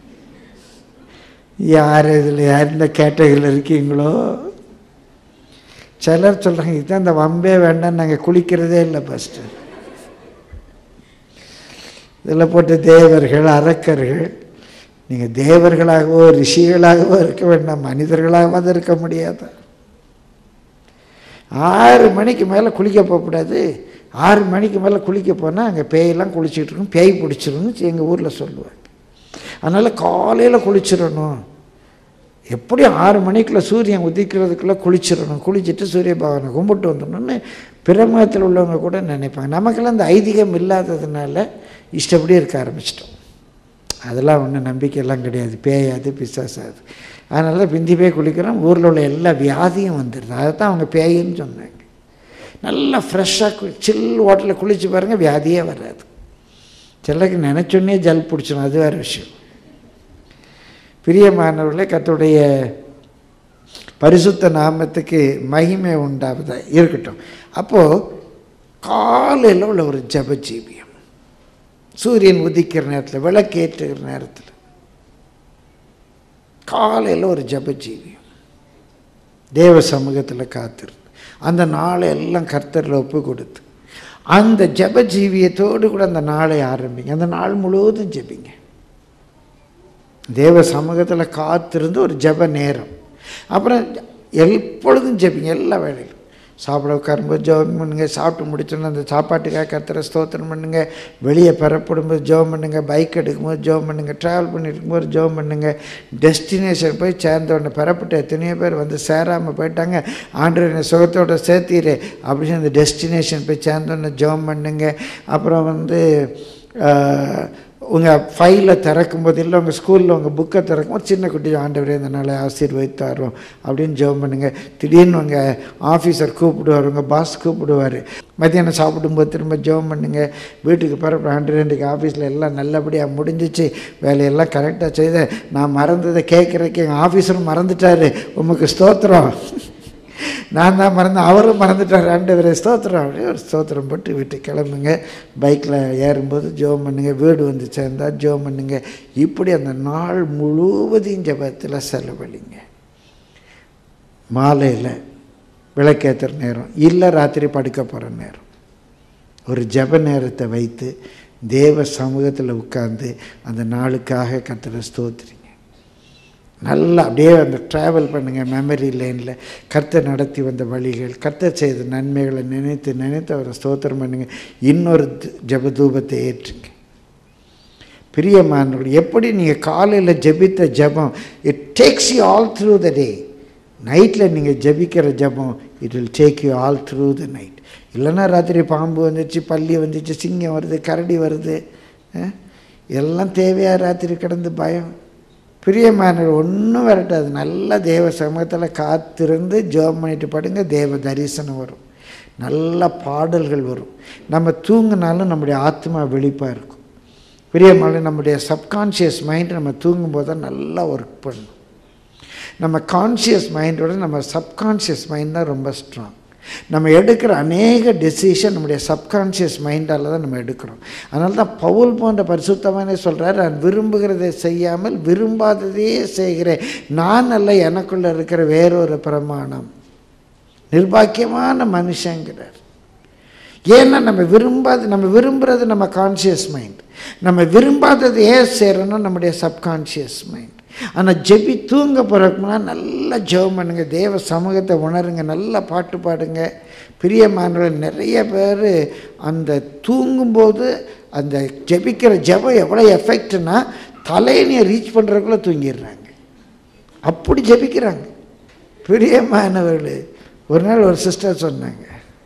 யார் இதில் யார் இந்த கேட்டகரியில் இருக்கீங்களோ சிலர் சொல்கிறாங்க இதுதான் இந்த வம்பே வேண்டாம் நாங்கள் குளிக்கிறதே இல்லை ஃபஸ்ட்டு இதில் போட்டு தேவர்கள் அரக்கர்கள் நீங்கள் தேவர்களாகவோ ரிஷிகளாகவோ இருக்க வேண்டாம் மனிதர்களாகவாது இருக்க முடியாது ஆறு மணிக்கு மேலே குளிக்க போகக்கூடாது ஆறு மணிக்கு மேலே குளிக்க போனால் அங்கே பேயெல்லாம் குளிச்சுட்டு இருக்கும் பேய் பிடிச்சிருன்னு எங்கள் ஊரில் சொல்லுவாங்க அதனால் காலையில் குளிச்சிடணும் எப்படி ஆறு மணிக்குள்ளே சூரியன் உதிக்கிறதுக்குள்ளே குளிச்சிடணும் குளிச்சுட்டு சூரிய பகவானை கும்பிட்டு வந்துடணும்னு பிரமத்தில் உள்ளவங்க கூட நினைப்பாங்க நமக்கெல்லாம் அந்த ஐதீகம் இல்லாததுனால இஷ்டப்படி இருக்க ஆரம்பிச்சிட்டோம் அதெல்லாம் ஒன்றும் நம்பிக்கையெல்லாம் கிடையாது பேயாது பிசாசாது அதனால தான் பிந்தி போய் குளிக்கிறோம் ஊரில் உள்ள எல்லா வியாதியும் வந்துடுது அதை தான் அவங்க பேயின்னு சொன்னாங்க நல்லா ஃப்ரெஷ்ஷாக கு சில் வாட்டரில் குளிச்சு பாருங்கள் வியாதியே வராது சிலருக்கு நினச்சோன்னே ஜல் பிடிச்சிடும் அது வேறு விஷயம் பிரியமானவர்களே கர்த்தருடைய பரிசுத்த நாமத்துக்கு மகிமை உண்டாவதா இருக்கட்டும் அப்போது காலையில் உள்ள ஒரு ஜப ஜீவியம் சூரியன் உதிக்கிற நேரத்தில் விளக்கேற்றுகிற நேரத்தில் காலையில் ஒரு ஜப ஜீவியம் தேவ சமூகத்தில் காத்திருந்து அந்த நாளை எல்லாம் கர்த்தரில் ஒப்பு கொடுத்து அந்த ஜெப ஜீவியத்தோடு கூட அந்த நாளை ஆரம்பிங்க அந்த நாள் முழுவதும் ஜெபிங்க தேவ சமூகத்தில் காத்திருந்து ஒரு ஜெப நேரம் அப்புறம் எப்பொழுதும் ஜெபிங்க எல்லா வேலையிலும் சாப்பிட உட்காரும்போது ஜெபம் பண்ணுங்க சாப்பிட்டு முடிச்சோன்னா அந்த சாப்பாட்டுக்காக கத்துற ஸ்தோத்திரம் பண்ணுங்க வெளியே பெறப்படும்போது ஜெபம் பண்ணுங்க பைக் எடுக்கும்போது ஜெபம் பண்ணுங்க ட்ராவல் பண்ணிட்டு இருக்கும்போது ஜெபம் பண்ணுங்க டெஸ்டினேஷன் போய் சேர்ந்த உடனே பெறப்பட்ட எத்தனையோ பேர் வந்து சேராமல் போயிட்டாங்க ஆண்டு என்னை சுகத்தோட சேர்த்தீரு அப்படின்னு அந்த டெஸ்டினேஷன் போய் சேர்ந்தோடனே ஜெபம் பண்ணுங்க அப்புறம் வந்து உங்கள் ஃபைலை திறக்கும்போது இல்லை உங்கள் ஸ்கூலில் உங்கள் புக்கை திறக்கும்போது சின்ன குட்டி ஆண்டவரே இந்த நாளை ஆசீர்வதித்தாரோம் அப்படின்னு ஜெபம் பண்ணுங்க திடீர்னு உங்கள் ஆஃபீஸர் கூப்பிடுவார் உங்கள் பாஸ் கூப்பிடுவார் மத்தியானம் சாப்பிடும்போது திரும்ப ஜெபம் பண்ணுங்க வீட்டுக்கு பிறப்பு ஆண்டு ரெண்டுக்கு ஆஃபீஸில் எல்லாம் நல்லபடியாக முடிஞ்சிச்சு வேலையெல்லாம் கரெக்டாக செய்த நான் மறந்ததை கேட்குறதுக்கு எங்கள் ஆஃபீஸரும் மறந்துட்டாரு உமக்கு ஸ்தோத்திரம் நான் தான் மறந்தேன் அவரும் மறந்துட்டார் ரெண்டு பேரை ஸ்தோத்திரம் அப்படியே ஒரு ஸ்தோத்திரம் போட்டு வீட்டுக்கு கிளம்புங்க பைக்கில் ஏறும்போது ஜோம் பண்ணுங்க வீடு வந்து சேர்ந்தா ஜோம் பண்ணுங்க இப்படி அந்த நாள் முழுவதையும் ஜபத்தில் செலவழிங்க மாலையில் விளக்கேற்றுற நேரம் இல்லை ராத்திரி படுக்க போகிற நேரம் ஒரு ஜப நேரத்தை வைத்து தேவ சமூகத்தில் உட்கார்ந்து அந்த நாளுக்காக கத்துற ஸ்தோத்திரிங்க நல்லா அப்படியே அந்த ட்ராவல் பண்ணுங்கள் மெமரி லைனில் கர்த்தர் நடத்தி வந்த வழிகள் கர்த்தர் செய்த நன்மைகளை நினைத்து நினைத்து அவரை ஸ்தோத்திரம் பண்ணுங்கள் இன்னொரு ஜபதூபத்தை ஏற்றுங்க பிரியமானவர்கள் எப்படி நீங்கள் காலையில் ஜெபித்த ஜபம் it takes you all through the day நைட்டில் நீங்கள் ஜபிக்கிற ஜபம் it will take you all through the night இல்லைன்னா ராத்திரி பாம்பு வந்துச்சு பள்ளி வந்துச்சு சிங்கம் வருது கரடி வருது எல்லாம் தேவையாக ராத்திரி கிடந்து பயம் பிரியமானவர் ஒன்றும் வரட்டாது நல்ல தேவ சமூகத்தில் காத்திருந்து ஜோம் பண்ணிட்டு படுங்க தேவ தரிசனம் வரும் நல்ல பாடல்கள் வரும் நம்ம தூங்கினாலும் நம்முடைய ஆத்மா வெளிப்பாக இருக்கும் பிரியமான நம்முடைய சப்கான்ஷியஸ் மைண்ட் நம்ம தூங்கும்போது தான் நல்லா ஒர்க் பண்ணும் நம்ம கான்ஷியஸ் மைண்டோட நம்ம சப்கான்ஷியஸ் மைண்ட் தான் ரொம்ப ஸ்ட்ராங் நம்ம எடுக்கிற அநேக டெசிஷன் நம்முடைய சப்கான்ஷியஸ் மைண்டால் தான் நம்ம எடுக்கிறோம் அதனால தான் பவுல் போன்ற பரிசுத்தமானே சொல்கிறார் நான் விரும்புகிறதை செய்யாமல் விரும்பாததையே செய்கிறேன் நான் அல்ல எனக்குள்ளே இருக்கிற வேறொரு பிரமாணம் நிர்பாக்கியமான மனுஷங்கிறார் ஏன்னா நம்ம விரும்பாது நம்ம விரும்புகிறது நம்ம கான்ஷியஸ் மைண்ட் நம்ம விரும்பாதது ஏன் செய்கிறோன்னா நம்முடைய சப்கான்ஷியஸ் மைண்ட் ஆனால் ஜெபி தூங்க போகிறதுக்குனா நல்லா ஜெபம் பண்ணுங்க தேவ சமூகத்தை உணருங்க நல்லா பாட்டு பாடுங்க பிரியமானவர்கள் நிறைய பேர் அந்த தூங்கும்போது அந்த ஜெபிக்கிற ஜெபம் எவ்வளோ எஃபெக்ட்னா தலையணியை ரீச் பண்ணுறதுக்குள்ளே தூங்கிடுறாங்க அப்படி ஜெபிக்கிறாங்க பிரியமானவர்கள் ஒரு நாள் ஒரு சிஸ்டர் சொன்னாங்க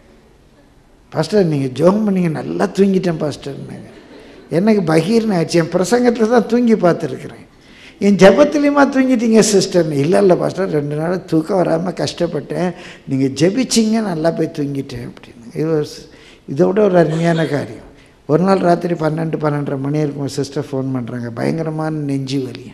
பாஸ்டர் நீங்கள் ஜோம் பண்ணீங்க நல்லா தூங்கிட்டேன் பாஸ்டர்னாங்க எனக்கு பகீர்னு ஆச்சு என் பிரசங்கத்தில் தான் தூங்கி பார்த்துருக்குறேன் என் ஜபத்துலேயுமா தூங்கிட்டீங்க சிஸ்டர்னு இல்லை இல்லை பாஸ்டர் ரெண்டு நாள் தூக்கம் வராமல் கஷ்டப்பட்டேன் நீங்கள் ஜெபிச்சிங்க நல்லா போய் தூங்கிட்டேன் அப்படின்னு இது ஒரு இதோட ஒரு அருமையான காரியம் ஒரு நாள் ராத்திரி பன்னெண்டு பன்னெண்டரை மணி இருக்கும் சிஸ்டர் ஃபோன் பண்ணுறாங்க பயங்கரமான நெஞ்சு வலியும்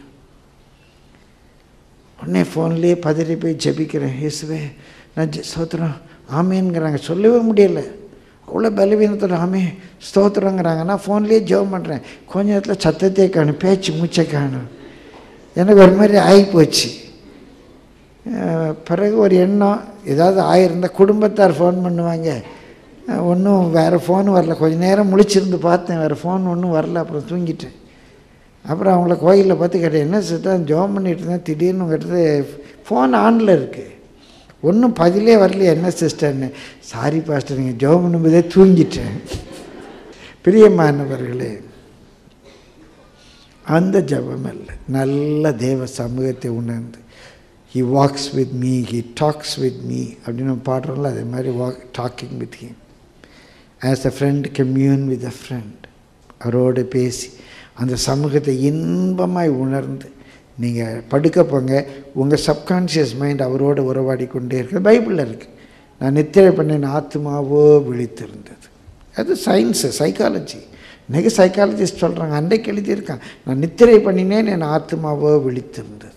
உடனே ஃபோன்லேயே பதறி போய் ஜெபிக்கிறேன் இயேசுவே நான் ஜெ ஸ்தோத்திரம் ஆமேங்கிறாங்க சொல்லவே முடியல அவ்வளோ பலவீனத்தோட ஆமே ஸ்தோத்திரங்கிறாங்க நான் ஃபோன்லேயே ஜெபம் பண்ணுறேன் கொஞ்ச நேரத்தில் சத்தத்தையே காணும் பேச்சு மூச்சை காணும் எனக்கு ஒரு மாதிரி ஆகி போச்சு பிறகு ஒரு எண்ணம் ஏதாவது ஆயிருந்தால் குடும்பத்தார் ஃபோன் பண்ணுவாங்க ஒன்றும் வேறு ஃபோன் வரல கொஞ்ச நேரம் முழிச்சிருந்து பார்த்தேன் வேறு ஃபோன் ஒன்றும் வரல அப்புறம் தூங்கிட்டேன் அப்புறம் அவங்கள கோயிலில் பார்த்து கேட்டேன் என்ன சிஸ்டர் ஜோம் பண்ணிட்டு இருந்தேன் திடீர்னு கேட்டது ஃபோன் ஆனில் இருக்குது ஒன்றும் பதிலே வரலையே என்ன சிஸ்டர்னு சாரி பாஸ்டர் நீங்கள் ஜோம் பண்ணும்போதே தூங்கிட்டேன் பிரியமானவர்களே அந்த ஜபம் அல்ல நல்ல தேவ சமூகத்தை உணர்ந்து he walks with me he talks with me அப்படின்னு பாடுறோம்ல அதே மாதிரி walk talking with him as a friend commune with a friend அவரோடு பேசி அந்த சமூகத்தை இன்பமாய் உணர்ந்து நீங்கள் படுக்க போங்க உங்கள் சப்கான்ஷியஸ் மைண்ட் அவரோடு உறவாடி கொண்டே இருக்குது பைபிளில் இருக்குது நான் நித்திரை பண்ணேன் ஆத்மாவோ விழித்திருந்தது அது சயின்ஸு சைக்காலஜி இன்றைக்கி சைக்காலஜிஸ்ட் சொல்கிறாங்க அன்றைக்கு எழுதியிருக்கான் நான் நித்திரை பண்ணினேன் என் ஆத்மாவோ விழித்திருந்தது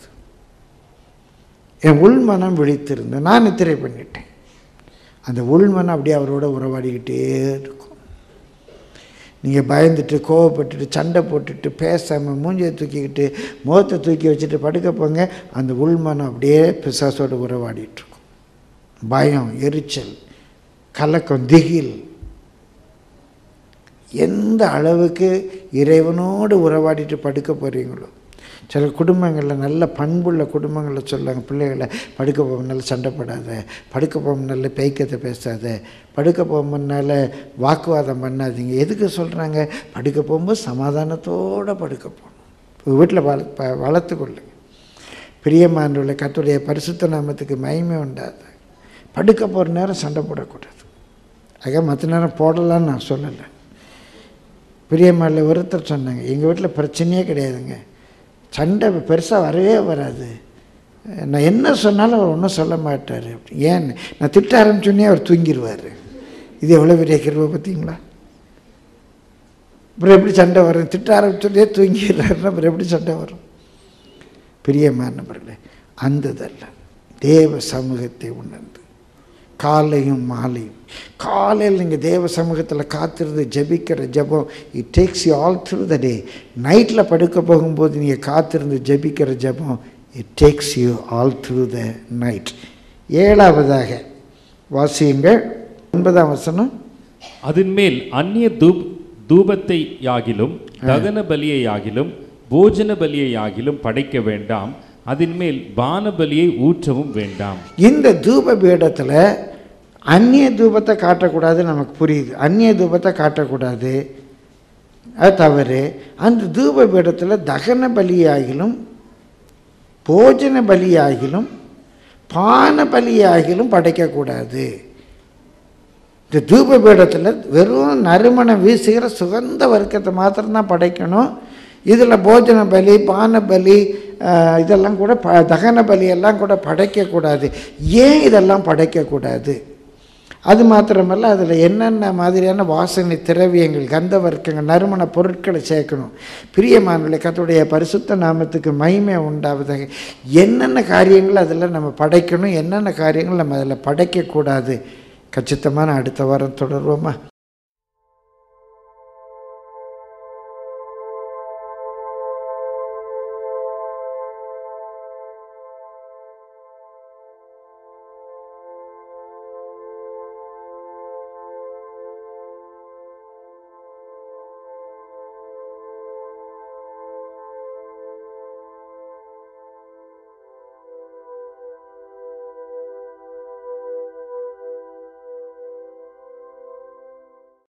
என் உள்மனம் விழித்திருந்தது நான் நித்திரை பண்ணிட்டேன் அந்த உள்மனம் அப்படியே அவரோட உறவாடிக்கிட்டே இருக்கும் நீங்கள் பயந்துட்டு கோவப்பட்டுட்டு சண்டை போட்டுட்டு பேசாமல் மூஞ்சியை தூக்கிக்கிட்டு முகத்தை தூக்கி வச்சுட்டு படுக்க போங்க அந்த உள்மனம் அப்படியே பிசாசோடு உறவாடிட்டுருக்கும் பயம் எரிச்சல் கலக்கம் திகில் எந்த அளவுக்கு இறைவனோடு உறவாடிட்டு படுக்க போகிறீங்களோ சில குடும்பங்களில் நல்ல பண்புள்ள குடும்பங்களில் சொல்லுவாங்க பிள்ளைகளை படுக்க போகும்னால சண்டை போடாத படுக்க போகும்னால பேய்க்கத்தை பேசாத படுக்க போகும்னால வாக்குவாதம் பண்ணாதீங்க எதுக்கு சொல்கிறாங்க படுக்க போகும்போது சமாதானத்தோடு படுக்க போகணும் வீட்டில் வள ப வளர்த்துக்கொள்ளுங்க பிரியமானவர்களை கத்துடைய பரிசுத்த நாமத்துக்கு மகிமை உண்டாது படுக்க போகிற நேரம் சண்டை போடக்கூடாது ஆக மற்ற நேரம் போடலான்னு நான் சொல்லலை பிரியமானில் ஒருத்தர் சொன்னாங்க எங்கள் வீட்டில் பிரச்சனையே கிடையாதுங்க சண்டை பெருசாக வரவே வராது நான் என்ன சொன்னாலும் அவர் ஒன்றும் சொல்ல மாட்டார் ஏன் நான் திட்ட ஆரம்பிச்சோன்னே அவர் தூங்கிடுவார் இது எவ்வளோ பெரிய கிருபை பார்த்தீங்களா அப்புறம் எப்படி சண்டை வரும் திட்ட ஆரம்பிச்சோன்னே தூங்கிடுறாருன்னா அப்புறம் எப்படி சண்டை வரும் பிரியமானவர்களே அந்ததல்ல தேவ சமூகத்தை உணர்ந்து காலையும் மாலையும் காலையில் நீங்கள் தேவ சமூகத்தில் காத்திருந்து ஜெபிக்கிற ஜெபம் it takes you all through the day நைட்டில் படுக்க போகும்போது நீங்கள் காத்திருந்து ஜெபிக்கிற ஜெபம் it takes you all through the night ஏழாவதாக வாசியுங்கள் ஒன்பதாம் வசனம் அதன் மேல் அந்நிய தூப் தூபத்தை யாகிலும் தகன பலியை யாகிலும் போஜன பலியை யாகிலும் படைக்க வேண்டாம் அதன் மேல் பான பலியை ஊற்றவும் வேண்டாம் இந்த தூப பீடத்தில் அந்நிய தூபத்தை காட்டக்கூடாது நமக்கு புரியுது அந்நிய தூபத்தை காட்டக்கூடாது அது தவறு அந்த தூப பீடத்தில் தகன பலியாகிலும் போஜன பலியாகிலும் பான பலியாகிலும் படைக்கக்கூடாது இந்த தூப பீடத்தில் வெறும் நறுமணம் வீசுகிற சுகந்த வர்க்கத்தை மாத்திரம்தான் படைக்கணும் இதில் போஜன பலி பான பலி ஆஹ், இதெல்லாம் கூட ப தகன பலி எல்லாம் கூட படைக்கக்கூடாது ஏன் இதெல்லாம் படைக்கக்கூடாது அது மாத்திரமல்ல அதில் என்னென்ன மாதிரியான வாசனை திரவியங்கள் கந்த வர்க்கங்கள் நறுமண பொருட்களை சேர்க்கணும் பிரியமானவர்களே கர்த்தருடைய பரிசுத்த நாமத்துக்கு மகிமை உண்டாவதாக என்னென்ன காரியங்கள் அதில் நம்ம படைக்கணும் என்னென்ன காரியங்கள் நம்ம அதில் படைக்கக்கூடாது கச்சித்தமான அடுத்த வாரம் தொடர்வோமா